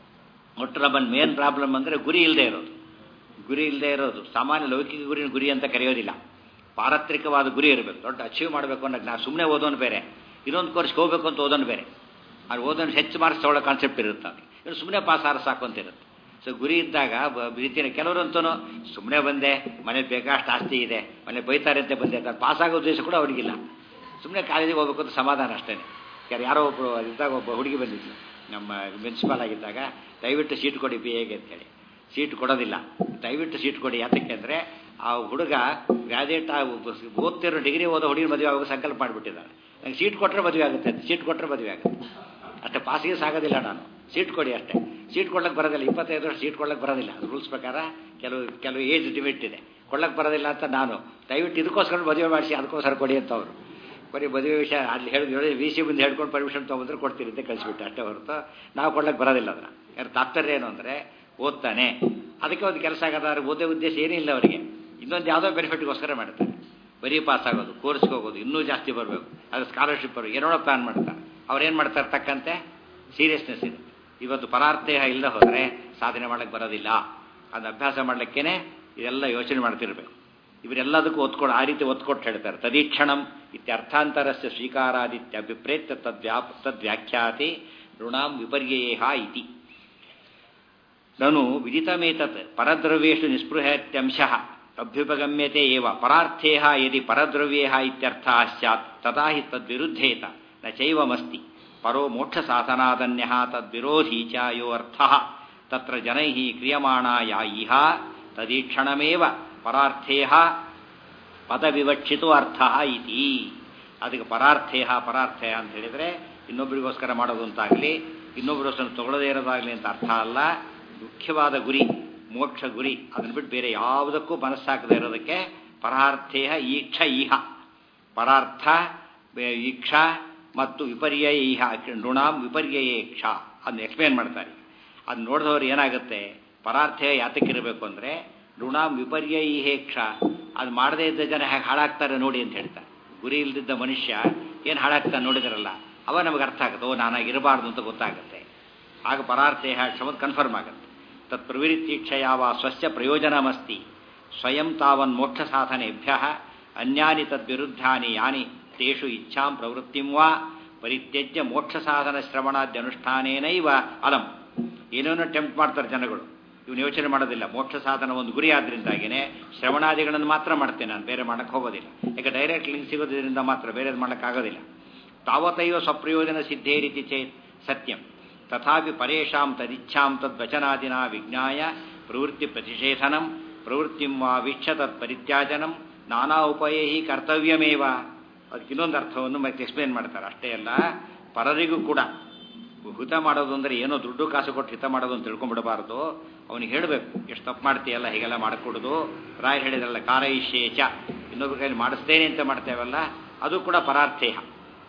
ಒಟ್ಟು ನಮ್ಮನ್ನು ಮೇನ್ ಪ್ರಾಬ್ಲಮ್ ಅಂದರೆ ಗುರಿ ಇಲ್ಲದೆ ಇರೋದು ಗುರಿ ಇಲ್ಲದೆ ಇರೋದು ಸಾಮಾನ್ಯ ಲೌಕಿಕ ಗುರಿ ಗುರಿ ಅಂತ ಕರೆಯೋದಿಲ್ಲ ಪಾರತ್ರಿಕವಾದ ಗುರಿ ಇರಬೇಕು ದೊಡ್ಡ ಅಚೀವ್ ಮಾಡಬೇಕು ಅನ್ನೋದು ನಾವು ಸುಮ್ಮನೆ ಓದೋನು ಬೇರೆ ಇನ್ನೊಂದು ಕೋರ್ಸ್ಗೆ ಹೋಗಬೇಕು ಅಂತ ಓದೋನು ಬೇರೆ ಅದು ಓದೋನು ಹೆಚ್ಚು ಮಾರ್ಕ್ಸ್ ತಗೊಳ್ಳೋ ಕಾನ್ಸೆಪ್ಟ್ ಇರುತ್ತೆ ಅವನಿಗೆ ಇನ್ನು ಸುಮ್ಮನೆ ಪಾಸ್ ಆರ ಸಾಕು ಅಂತ ಇರುತ್ತೆ ಸೊ ಗುರಿ ಇದ್ದಾಗ ರೀತಿಯ ಕೆಲವರಂತೂ ಸುಮ್ಮನೆ ಬಂದೆ ಮನೇಲಿ ಬೇಕಾಷ್ಟು ಆಸ್ತಿ ಇದೆ ಮನೇಲಿ ಬೈತಾರೆ ಅಂತ ಬಂದೆ ಅಂತ ಪಾಸ್ ಆಗೋ ಉದ್ದೇಶ ಕೂಡ ಅವರಿಗಿಲ್ಲ ಸುಮ್ಮನೆ ಕಾಲೇಜಿಗೆ ಹೋಗ್ಬೇಕು ಅಂತ ಸಮಾಧಾನ ಅಷ್ಟೇ ಯಾರು ಯಾರೋ ಒಬ್ಬರು ಇದ್ದಾಗ ಒಬ್ಬ ಹುಡುಗಿ ಬಂದಿದ್ಲು ನಮ್ಮ ಮುನ್ಸಿಪಾಲ್ ಆಗಿದ್ದಾಗ ದಯವಿಟ್ಟು ಸೀಟ್ ಕೊಡಿ ಬಿ ಎಗೆ ಅಂತೇಳಿ ಸೀಟ್ ಕೊಡೋದಿಲ್ಲ ದಯವಿಟ್ಟು ಸೀಟ್ ಕೊಡಿ ಯಾತಕ್ಕೆ ಅಂದರೆ ಆ ಹುಡುಗ ಗ್ರಾಜುಯೇಟ್ ಓದ್ತಿರೋ ಡಿಗ್ರಿ ಓದೋ ಹುಡುಗಿ ಮದುವೆ ಆಗೋ ಸಂಕಲ್ಪ ಮಾಡಿಬಿಟ್ಟಿದ್ದಾರೆ ನಂಗೆ ಸೀಟ್ ಕೊಟ್ಟರೆ ಮದುವೆ ಆಗುತ್ತೆ ಸೀಟ್ ಕೊಟ್ಟರೆ ಮದುವೆ ಆಗುತ್ತೆ ಅಷ್ಟೇ ಪಾಸಿಗೆ ಸಾಗೋದಿಲ್ಲ ನಾನು ಸೀಟ್ ಕೊಡಿ ಅಷ್ಟೇ ಸೀಟ್ ಕೊಡ್ಲಿಕ್ಕೆ ಬರೋದಿಲ್ಲ ಇಪ್ಪತ್ತೈದು ವರ್ಷ ಸೀಟ್ ಕೊಡ್ಲಿಕ್ಕೆ ಬರೋದಿಲ್ಲ ರೂಲ್ಸ್ ಪ್ರಕಾರ ಕೆಲವು ಕೆಲವು ಏಜ್ ಲಿಮಿಟ್ ಇದೆ ಕೊಡ್ಲಿಕ್ಕೆ ಬರೋದಿಲ್ಲ ಅಂತ ನಾನು ದಯವಿಟ್ಟು ಇದಕ್ಕೋಸ್ಕರ ಮದುವೆ ಮಾಡಿಸಿ ಅದಕ್ಕೋಸ್ಕರ ಕೊಡಿ ಅಂತ ಅವರು ಬರೀ ಮದುವೆ ವಿಷಯ ಅಲ್ಲಿ ಹೇಳಿದ್ರೆ ವಿ ಸಿ ಮುಂದೆ ಹೇಳ್ಕೊಂಡು ಪರ್ಮಿಷನ್ ತೊಗೊಂಡ್ರೆ ಕೊಡ್ತೀನಿ ಅಂತ ಕಳಿಸ್ಬಿಟ್ಟು ಅಷ್ಟೇ ಹೊರತು ನಾವು ಕೊಡ್ಲಿಕ್ಕೆ ಬರೋದಿಲ್ಲ ಅದನ್ನ ಯಾರು ತಾತ್ಪರ್ಯ ಏನು ಅಂದರೆ ಓದ್ತಾನೆ ಅದಕ್ಕೆ ಒಂದು ಕೆಲಸ ಆಗೋದಾದ್ರೆ ಓದೋ ಉದ್ದೇಶ ಏನಿಲ್ಲ ಅವರಿಗೆ ಇನ್ನೊಂದು ಯಾವುದೋ ಬೆನಿಫಿಟ್ಗೋಸ್ಕರ ಮಾಡ್ತಾರೆ ಬರೀ ಪಾಸ್ ಆಗೋದು ಕೋರ್ಸ್ಗೆ ಹೋಗೋದು ಇನ್ನೂ ಜಾಸ್ತಿ ಬರಬೇಕು ಅದು ಸ್ಕಾಲರ್ಶಿಪ್ ಬರಬೇಕು ಏನೋ ಪ್ಲಾನ್ ಮಾಡ್ತಾರೆ ಅವ್ರೇನು ಮಾಡ್ತಾರೆ ತಕ್ಕಂತೆ ಸೀರಿಯಸ್ನೆಸ್ ಇದೆ ಇವತ್ತು ಪರಾರ್ಥೇಹ ಇಲ್ಲದೆ ಹೋದರೆ ಸಾಧನೆ ಮಾಡಕ್ಕೆ ಬರೋದಿಲ್ಲ ಅದನ್ನ ಅಭ್ಯಾಸ ಮಾಡಲಿಕ್ಕೇ ಇದೆಲ್ಲ ಯೋಚನೆ ಮಾಡ್ತಿರ್ಬೇಕು ಇವರೆಲ್ಲದಕ್ಕೂ ಒತ್ಕೊಡು ಆ ರೀತಿ ಒತ್ಕೊಟ್ಟು ಹೇಳ್ತಾರೆ ತದೀಕ್ಷಣಂ ಇತ್ಯರ್ಥಾಂತರಸ್ಯ ಸ್ವೀಕಾರಾದಿತ್ಯ ಅಭಿಪ್ರೇತ್ಯ ತದ್ವ್ಯಾಪ್ ತದ್ವ್ಯಾಖ್ಯಾತಿ ಋಣಾಂ ವಿಪರ್ಯೇಹ ಇತಿ ನನು ವಿದಿತಮೇತತ್ ಪರದ್ರವ್ಯೇಷು ನಿಸ್ಪೃಹತ್ಯಂಶ ಅಭ್ಯುಪಗಮ್ಯತೆ ಏವ ಪರಾರ್ಥೇಹ ಯದಿ ಪರದ್ರವ್ಯೇಹ ಇತ್ಯರ್ಥ ಸ್ಯಾತ್ ತದಾ ಹಿ ತದ್ವಿರುದ್ಧೇತ ನ ಚೈವಮಸ್ತಿ ಪರೋ ಮೋಕ್ಷ ಸಾಧನಾದನ್ಯಃ ತದ್ವಿರೋಧಿ ಚ ಯೋ ಅರ್ಥಃ ತತ್ರ ಜನೈಃ ಕ್ರಿಯಮಾಣ ಯಾ ಇಹ ತದೀಕ್ಷಣಮೇವ ಪರಾರ್ಥೇಹ ಪದವಿವಕ್ಷಿತೋ ಅರ್ಥ ಇತಿ ಅದಕ್ಕೆ ಪರಾರ್ಥೇಹ ಪರಾರ್ಥೇಹ ಅಂತ ಹೇಳಿದರೆ ಇನ್ನೊಬ್ಬರಿಗೋಸ್ಕರ ಮಾಡೋದು ಅಂತಾಗಲಿ ಇನ್ನೊಬ್ಬರಿಗೋಸ್ಕರ ತಗೊಳ್ಳದೇ ಇರೋದಾಗಲಿ ಅಂತ ಅರ್ಥ ಅಲ್ಲ ಮುಖ್ಯವಾದ ಗುರಿ ಮೋಕ್ಷ ಗುರಿ ಅದನ್ನು ಬಿಟ್ಟು ಬೇರೆ ಯಾವುದಕ್ಕೂ ಮನಸ್ಸಾಕದೇ ಇರೋದಕ್ಕೆ ಪರಾರ್ಥೇಹ ಈಕ್ಷ ಈಹ ಪರಾರ್ಥ ಬೆ- ಈಕ್ಷ ಮತ್ತು ವಿಪರ್ಯಯ ಈಹ ನೃಣಾಂ ವಿಪರ್ಯಯೇಕ್ಷ ಅದನ್ನ ಎಕ್ಸ್ಪ್ಲೇನ್ ಮಾಡ್ತಾರೆ ಅದು ನೋಡಿದವ್ರು ಏನಾಗುತ್ತೆ ಪರಾರ್ಥೇಯ ಯಾತಕ್ಕಿರಬೇಕು ಅಂದರೆ ಋಣಾಂ ವಿಪರ್ಯಯೇಕ್ಷ ಅದು ಮಾಡದೇ ಇದ್ದ ಜನ ಹೇಗೆ ಹಾಳಾಗ್ತಾರೆ ನೋಡಿ ಅಂತ ಹೇಳ್ತಾರೆ ಗುರಿ ಇಲ್ದಿದ್ದ ಮನುಷ್ಯ ಏನು ಹಾಳಾಗ್ತಾನೆ ನೋಡಿದಾರಲ್ಲ ಅವ ನಮಗೆ ಅರ್ಥ ಆಗುತ್ತೆ ಓ ನಾನಾಗಿರಬಾರ್ದು ಅಂತ ಗೊತ್ತಾಗುತ್ತೆ ಆಗ ಪರಾರ್ಥೇಹ ಕ್ಷಮತ್ ಕನ್ಫರ್ಮ್ ಆಗುತ್ತೆ ತತ್ ಪ್ರವೃತ್ತಿಕ್ಷಯಾವ ಸ್ವಸ್ಯ ಪ್ರಯೋಜನಮಸ್ತಿ ಸ್ವಯಂ ತಾವನ್ ಮೋಕ್ಷ ಸಾಧನೆಭ್ಯ ಅನ್ಯಾನಿ ತದ್ವಿರುದ್ಧಾನಿ ಯಾನಿ ತೇಷು ಇಚ್ಛಾಂ ಪ್ರವೃತ್ತಿಂ ವಾ ಪರಿತ್ಯಜ್ಯ ಮೋಕ್ಷ ಸಾಧನ ಶ್ರವಣಾದ್ಯನುಷ್ಠಾನೇನೈವ ಅಲಂ ಏನೇನೋ ಟೆಂಪ್ಟ್ ಮಾಡ್ತಾರೆ ಜನಗಳು ಇವನು ಯೋಚನೆ ಮಾಡೋದಿಲ್ಲ ಮೋಕ್ಷ ಸಾಧನ ಒಂದು ಗುರಿ ಆದ್ರಿಂದಾಗಿನೇ ಶ್ರವಣಾದಿಗಳನ್ನು ಮಾತ್ರ ಮಾಡ್ತೇನೆ ನಾನು ಬೇರೆ ಮಾಡಕ್ಕೆ ಹೋಗೋದಿಲ್ಲ ಯಾಕೆ ಡೈರೆಕ್ಟ್ ಲಿಂಕ್ ಸಿಗೋದ್ರಿಂದ ಮಾತ್ರ ಬೇರೆದು ಮಾಡೋಕ್ಕಾಗೋದಿಲ್ಲ ತಾವತೈವ ಸ್ವಪ್ರಯೋಜನ ಸಿದ್ಧೇ ರೀತಿ ಚೇತ್ ಸತ್ಯಂ ತಥಾಪಿ ಪರೇಶಾಂ ತದಿಚ್ಛಾಂ ತದ್ವಚನಾದಿನ ವಿಜ್ಞಾಯ ಪ್ರವೃತ್ತಿ ಪ್ರತಿಷೇಧನಂ ಪ್ರವೃತ್ತಿಂ ವಾ ವೀಕ್ಷ ತತ್ ಪರಿತ್ಯಾಜನಂ ನಾನಾ ಉಪಯೈ ಕರ್ತವ್ಯಮೇವ ಅದಕ್ಕೆ ಇನ್ನೊಂದು ಅರ್ಥವನ್ನು ಮತ್ತೆ ಎಕ್ಸ್ಪ್ಲೇನ್ ಮಾಡ್ತಾರೆ ಅಷ್ಟೇ ಅಲ್ಲ ಪರರಿಗೂ ಕೂಡ ಹಿತ ಮಾಡೋದು ಅಂದರೆ ಏನೋ ದುಡ್ಡು ಕಾಸು ಕೊಟ್ಟು ಹಿತ ಮಾಡೋದು ಅಂತ ತಿಳ್ಕೊಂಡ್ಬಿಡಬಾರ್ದು ಅವನಿಗೆ ಹೇಳಬೇಕು ಎಷ್ಟು ತಪ್ಪು ಮಾಡ್ತೀಯಲ್ಲ ಹೀಗೆಲ್ಲ ಮಾಡಿಕೊಡೋದು ರಾಯರು ಹೇಳಿದ್ರಲ್ಲ ಕಾರೈಶೇಚ ಇನ್ನೊಬ್ಬರ ಕೈಲಿ ಮಾಡಿಸ್ತೇನೆ ಅಂತ ಮಾಡ್ತೇವಲ್ಲ ಅದು ಕೂಡ ಪರಾರ್ಥೇಹ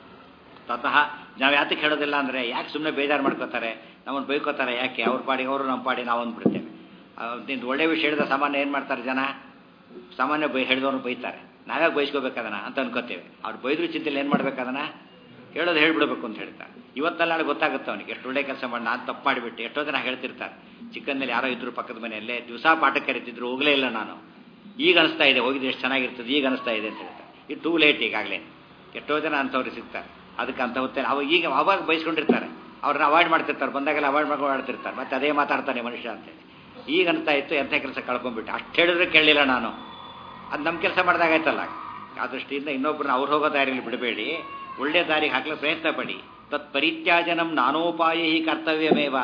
ತತಃ ನಾವು ಯಾತಕ್ಕೆ ಹೇಳೋದಿಲ್ಲ ಅಂದರೆ ಯಾಕೆ ಸುಮ್ಮನೆ ಬೇಜಾರು ಮಾಡ್ಕೋತಾರೆ ನಮ್ಮನ್ನು ಬೈಕೋತಾರೆ ಯಾಕೆ ಅವ್ರ ಪಾಡಿಗೆ ಅವರು ನಮ್ಮ ಪಾಡಿ ನಾವು ಅಂದ್ಬಿಡ್ತೇವೆ ನಿಂದು ಒಳ್ಳೆ ವಿಷಯ ಹೇಳಿದ ಸಾಮಾನ್ಯ ಏನು ಮಾಡ್ತಾರೆ ಜನ ಸಾಮಾನ್ಯ ಬೈ ಹೇಳಿದವ್ರನ್ನ ಬೈತಾರೆ ನಾವೇ ಬಯಸ್ಕೋಬೇಕದನ್ನ ಅಂತ ಅನ್ಕೋತೇವೆ ಅವ್ರು ಬೈದ್ರು ಚಿಂತೆಲಿ ಏನು ಮಾಡ್ಬೇಕದನ್ನ ಹೇಳೋದು ಹೇಳ್ಬಿಡ್ಬೇಕು ಅಂತ ಹೇಳ್ತಾರೆ ಇವತ್ತೆಲ್ಲ ನಾಳೆ ಗೊತ್ತಾಗುತ್ತೆ ಅವನಿಗೆ ಎಷ್ಟು ಒಳ್ಳೆ ಕೆಲಸ ಮಾಡಿ ನಾನು ತಪ್ಪು ಮಾಡಿಬಿಟ್ಟು ಎಷ್ಟೋ ಜನ ಹೇಳ್ತಿರ್ತಾರೆ ಚಿಕ್ಕಂದಲ್ಲಿ ಯಾರೋ ಇದ್ರು ಪಕ್ಕದ ಮನೆಯಲ್ಲೇ ದಿವಸ ಪಾಠಕ್ಕೆ ಕರೀತಿದ್ರು ಹೋಗಲೇ ಇಲ್ಲ ನಾನು ಈಗ ಅನಿಸ್ತಾ ಇದೆ ಹೋಗಿದ್ದು ಎಷ್ಟು ಚೆನ್ನಾಗಿರ್ತದೆ ಈಗ ಅನಿಸ್ತಾ ಇದೆ ಅಂತ ಹೇಳ್ತಾರೆ ಇದು ಟೂ ಲೇಟ್ ಈಗಾಗಲೇ ಎಷ್ಟೋ ಜನ ಅಂಥವ್ರು ಸಿಗ್ತಾರೆ ಅದಕ್ಕೆ ಅಂತ ಹೊತ್ತೇನೆ ಅವಾಗ ಈಗ ಅವಾಗ ಬಯಸ್ಕೊಂಡಿರ್ತಾರೆ ಅವ್ರನ್ನ ಅವಾಯ್ಡ್ ಮಾಡ್ತಿರ್ತಾರೆ ಬಂದಾಗೆಲ್ಲ ಅವಾಯ್ಡ್ ಮಾಡ್ಕೊಂಡು ಆಡ್ತಿರ್ತಾರೆ ಮತ್ತೆ ಅದೇ ಮಾತಾಡ್ತಾನೆ ಮನುಷ್ಯ ಅಂತೇಳಿ ಈಗ ಅನ್ಸ್ತಾ ಇತ್ತು ಎಂಥ ಕೆಲಸ ಕಳ್ಕೊಂಡ್ಬಿಟ್ಟು ಅಷ್ಟು ಹೇಳಿದ್ರೆ ಕೇಳಲಿಲ್ಲ ನಾನು ಅದು ನಮ್ಮ ಕೆಲಸ ಮಾಡಿದಾಗಾಯ್ತಲ್ಲ ಆ ದೃಷ್ಟಿಯಿಂದ ಇನ್ನೊಬ್ಬರನ್ನ ಅವ್ರು ಹೋಗೋ ದಾರಿಯಲ್ಲಿ ಬಿಡಬೇಡಿ ಒಳ್ಳೆ ದಾರಿಗೆ ಹಾಕಲು ಪ್ರಯತ್ನ ಪಡಿ ತತ್ ಪರಿತ್ಯಾಜನಂ ನಾನೋಪಾಯ ಹಿ ಕರ್ತವ್ಯಮೇವ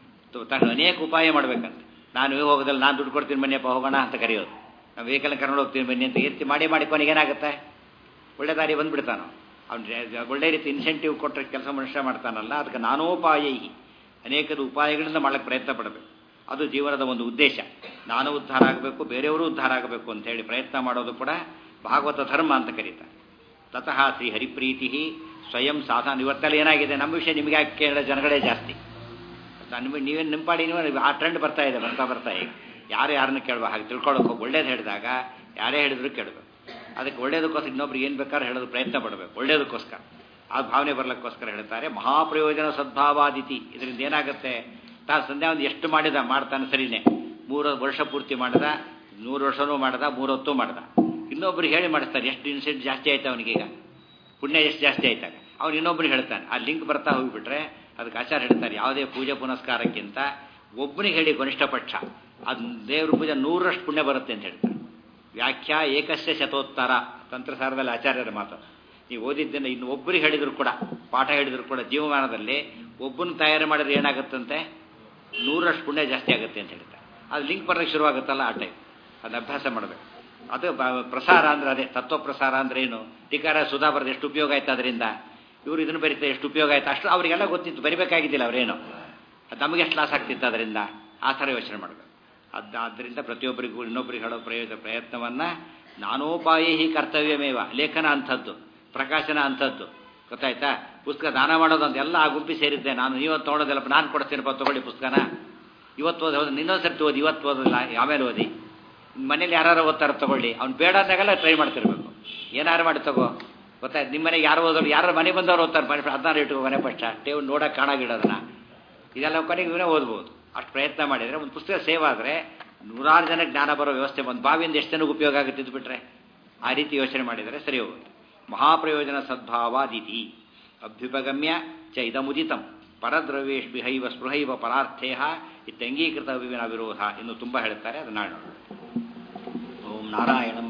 ತನ್ನ ಅನೇಕ ಉಪಾಯ ಮಾಡ್ಬೇಕಂತ ನಾನು ಈಗ ಹೋಗೋದಲ್ಲ ನಾನು ದುಡ್ಡು ಕೊಡ್ತೀನಿ ಬನ್ನಿಯಪ್ಪ ಹೋಗೋಣ ಅಂತ ಕರೆಯೋದು ನಾವು ವೆಹಿಕಲ್ ಕರ್ಕೊಂಡು ಹೋಗ್ತೀನಿ ಬನ್ನಿ ಅಂತ ಎತ್ತಿ ಮಾಡಿ ಮಾಡಿ ಕೊನೆಗೆ ಏನಾಗುತ್ತೆ ಒಳ್ಳೆ ದಾರಿ ಬಂದ್ಬಿಡ್ತಾನೋ ಅವ್ನು ಒಳ್ಳೆ ರೀತಿ ಇನ್ಸೆಂಟಿವ್ ಕೊಟ್ಟರೆ ಕೆಲಸ ಮನುಷ್ಯ ಮಾಡ್ತಾನಲ್ಲ ಅದಕ್ಕೆ ನಾನೋಪಾಯ ಅನೇಕದ ಉಪಾಯಗಳಿಂದ ಮಾಡಕ್ಕೆ ಪ್ರಯತ್ನ ಪಡಬೇಕು ಅದು ಜೀವನದ ಒಂದು ಉದ್ದೇಶ ನಾನು ಉದ್ಧಾರ ಆಗಬೇಕು ಬೇರೆಯವರು ಉದ್ಧಾರ ಆಗಬೇಕು ಅಂತ ಹೇಳಿ ಪ್ರಯತ್ನ ಮಾಡೋದು ಕೂಡ ಭಾಗವತ ಧರ್ಮ ಅಂತ ಕರೀತಾರೆ ತತಃ ಶ್ರೀ ಹರಿಪ್ರೀತಿ ಸ್ವಯಂ ಸಾಧನ ಇವತ್ತೆಲ್ಲ ಏನಾಗಿದೆ ನಮ್ಮ ವಿಷಯ ನಿಮಗೆ ಯಾಕೆ ಕೇಳೋ ಜನಗಳೇ ಜಾಸ್ತಿ ನಿಮಗೆ ನೀವೇನು ನಿಮ್ಮ ಪಾಡಿ ನೀವು ಆ ಟ್ರೆಂಡ್ ಬರ್ತಾ ಇದೆ ಬರ್ತಾ ಬರ್ತಾ ಈಗ ಯಾರು ಯಾರನ್ನು ಕೇಳಬೇಕು ಹಾಗೆ ತಿಳ್ಕೊಳ್ಳೋಕೆ ಹೋಗಿ ಒಳ್ಳೇದು ಹೇಳಿದಾಗ ಯಾರೇ ಹೇಳಿದ್ರು ಕೇಳಬೇಕು ಅದಕ್ಕೆ ಒಳ್ಳೇದಕ್ಕೋಸ್ಕರ ಇನ್ನೊಬ್ರಿಗೆ ಏನು ಬೇಕಾದ್ರೂ ಹೇಳೋದು ಪ್ರಯತ್ನ ಪಡಬೇಕು ಒಳ್ಳೇದಕ್ಕೋಸ್ಕರ ಆ ಭಾವನೆ ಬರಲಿಕ್ಕೋಸ್ಕರ ಹೇಳ್ತಾರೆ ಮಹಾಪ್ರಯೋಜನ ಸದ್ಭಾವಾದಿತಿ ಇದರಿಂದ ಏನಾಗುತ್ತೆ ತಾನು ಸಂಧ್ಯಾ ಒಂದು ಎಷ್ಟು ಮಾಡಿದ ಮಾಡ್ತಾನೆ ಸರಿನೇ ಮೂರು ವರ್ಷ ಪೂರ್ತಿ ಮಾಡಿದ ನೂರು ವರ್ಷನೂ ಮಾಡ್ದ ಮೂರು ಹೊತ್ತು ಮಾಡ್ದ ಇನ್ನೊಬ್ರಿಗೆ ಹೇಳಿ ಮಾಡಿಸ್ತಾನೆ ಎಷ್ಟು ಇನ್ಸಿಡೆಂಟ್ ಜಾಸ್ತಿ ಆಯ್ತು ಅವನಿಗೀಗ ಪುಣ್ಯ ಎಷ್ಟು ಜಾಸ್ತಿ ಆಯ್ತಾಗ ಅವ್ನು ಇನ್ನೊಬ್ರಿಗೆ ಹೇಳ್ತಾನೆ ಆ ಲಿಂಕ್ ಬರ್ತಾ ಹೋಗಿಬಿಟ್ರೆ ಅದಕ್ಕೆ ಆಚಾರ ಹೇಳ್ತಾರೆ ಯಾವುದೇ ಪೂಜೆ ಪುನಸ್ಕಾರಕ್ಕಿಂತ ಒಬ್ಬನಿಗೆ ಹೇಳಿ ಕನಿಷ್ಠ ಪಕ್ಷ ಅದು ದೇವ್ರ ಪೂಜೆ ನೂರರಷ್ಟು ಪುಣ್ಯ ಬರುತ್ತೆ ಅಂತ ಹೇಳ್ತಾರೆ ವ್ಯಾಖ್ಯಾ ಏಕಸ್ಯ ಶತೋತ್ತರ ತಂತ್ರಸಾರದಲ್ಲಿ ಆಚಾರ್ಯರ ಮಾತು ನೀವು ಓದಿದ್ದನ್ನು ಇನ್ನು ಒಬ್ಬರಿಗೆ ಹೇಳಿದ್ರು ಕೂಡ ಪಾಠ ಹೇಳಿದ್ರು ಕೂಡ ಜೀವಮಾನದಲ್ಲಿ ಒಬ್ಬನ ತಯಾರು ಮಾಡಿದ್ರೆ ಏನಾಗುತ್ತಂತೆ ನೂರಷ್ಟು ಪುಣ್ಯ ಜಾಸ್ತಿ ಆಗುತ್ತೆ ಅಂತ ಹೇಳ್ತಾರೆ ಅದು ಲಿಂಕ್ ಬರೋಕ್ಕೆ ಶುರುವಾಗುತ್ತಲ್ಲ ಆ ಟೈಮ್ ಅದನ್ನ ಅಭ್ಯಾಸ ಮಾಡಬೇಕು ಅದು ಬ- ಪ್ರಸಾರ ಅಂದ್ರೆ ಅದೇ ತತ್ವ ಪ್ರಸಾರ ಅಂದ್ರೆ ಏನು ಟೀಕಾರ ಸುಧಾ ಬರೆದು ಎಷ್ಟು ಉಪಯೋಗ ಆಯ್ತು ಅದರಿಂದ ಇವರು ಇದನ್ನು ಬರೀತಾರೆ ಎಷ್ಟು ಉಪಯೋಗ ಆಯ್ತು ಅಷ್ಟು ಅವರಿಗೆಲ್ಲ ಗೊತ್ತಿತ್ತು ಬರಿಬೇಕಾಗಿದ್ದಿಲ್ಲ ಅವರೇನು ಅದು ನಮಗೆ ಎಷ್ಟು ಲಾಸ್ ಆಗ್ತಿತ್ತು ಅದರಿಂದ ಆ ಥರ ಯೋಚನೆ ಮಾಡಬೇಕು ಅದು ಆದ್ದರಿಂದ ಪ್ರತಿಯೊಬ್ಬರಿಗೂ ಇನ್ನೊಬ್ಬರಿಗೆ ಹೇಳೋ ಪ್ರಯೋಜನ ಪ್ರಯತ್ನವನ್ನು ನಾನೋಪಾಯ ಹಿ ಕರ್ತವ್ಯಮೇವ ಲೇಖನ ಅಂಥದ್ದು ಪ್ರಕಾಶನ ಅಂಥದ್ದು ಗೊತ್ತಾಯ್ತಾ ಪುಸ್ತಕ ದಾನ ಮಾಡೋದು ಅಂತ ಎಲ್ಲ ಆ ಗುಂಪಿ ಸೇರಿದ್ದೆ ನಾನು ಇವತ್ತು ತೊಗೊಳೋದಿಲ್ಲಪ್ಪ ನಾನು ಕೊಡ್ತೀನಪ್ಪ ತಗೊಳ್ಳಿ ಪುಸ್ತಕನ ಇವತ್ತು ಓದಿ ಹೌದು ಇನ್ನೊಂದು ಸರ್ತಿ ಓದಿ ಇವತ್ತು ಓದಿಲ್ಲ ಆಮೇಲೆ ಓದಿ ಮನೇಲಿ ಯಾರು ಓದ್ತಾರ ತಗೊಳ್ಳಿ ಅವ್ನು ಬೇಡ ಅಂದಾಗೆಲ್ಲ ಟ್ರೈ ಮಾಡ್ತಿರ್ಬೇಕು ಏನಾರು ಮಾಡಿ ತಗೋ ಗೊತ್ತಾಯ್ತು ನಿಮ್ಮ ಮನೆಗೆ ಯಾರು ಓದೋರು ಯಾರು ಮನೆ ಬಂದವ್ರು ಓದ್ತಾರೆ ಮನೆ ಹದಿನಾರು ಇಟ್ಟು ಮನೆ ಪಕ್ಷ ಟೇವ್ ನೋಡೋಕೆ ಕಾಣಾಗಿಡೋದನ್ನ ಇದೆಲ್ಲ ಕೊನೆಗೆ ಇವನೇ ಓದ್ಬೋದು ಅಷ್ಟು ಪ್ರಯತ್ನ ಮಾಡಿದರೆ ಒಂದು ಪುಸ್ತಕ ಸೇವ್ ಆದರೆ ನೂರಾರು ಜನ ಜ್ಞಾನ ಬರೋ ವ್ಯವಸ್ಥೆ ಒಂದು ಬಾವಿಯಿಂದ ಎಷ್ಟು ಜನಕ್ಕೆ ಉಪಯೋಗ ಆಗುತ್ತೆ ಇದು ಬಿಟ್ರೆ ಆ ರೀತಿ ಯೋಚನೆ ಮಾಡಿದರೆ ಸರಿ ಹೋಗುತ್ತೆ ಮಹಾಪ್ರಯೋಜನ ಸದ್ಭಾವಾದಿತಿ ಅಭ್ಯುಪಗಮ್ಯ ಚ ಇದಮುದಿತಂ ಪರದ್ರವ್ಯೇಶ್ ಹೈವ ಸ್ಪೃಹೈವ ಪರಾರ್ಥೇಹ ಇತ್ಯಂಗೀಕೃತ ವಿವಿನ ವಿರೋಧ ಇನ್ನು ತುಂಬ ಹೇಳ್ತಾರೆ ಅದು ನಾಳೆ ನೋಡೋಣ ಓಂ ನಾರಾಯಣಂ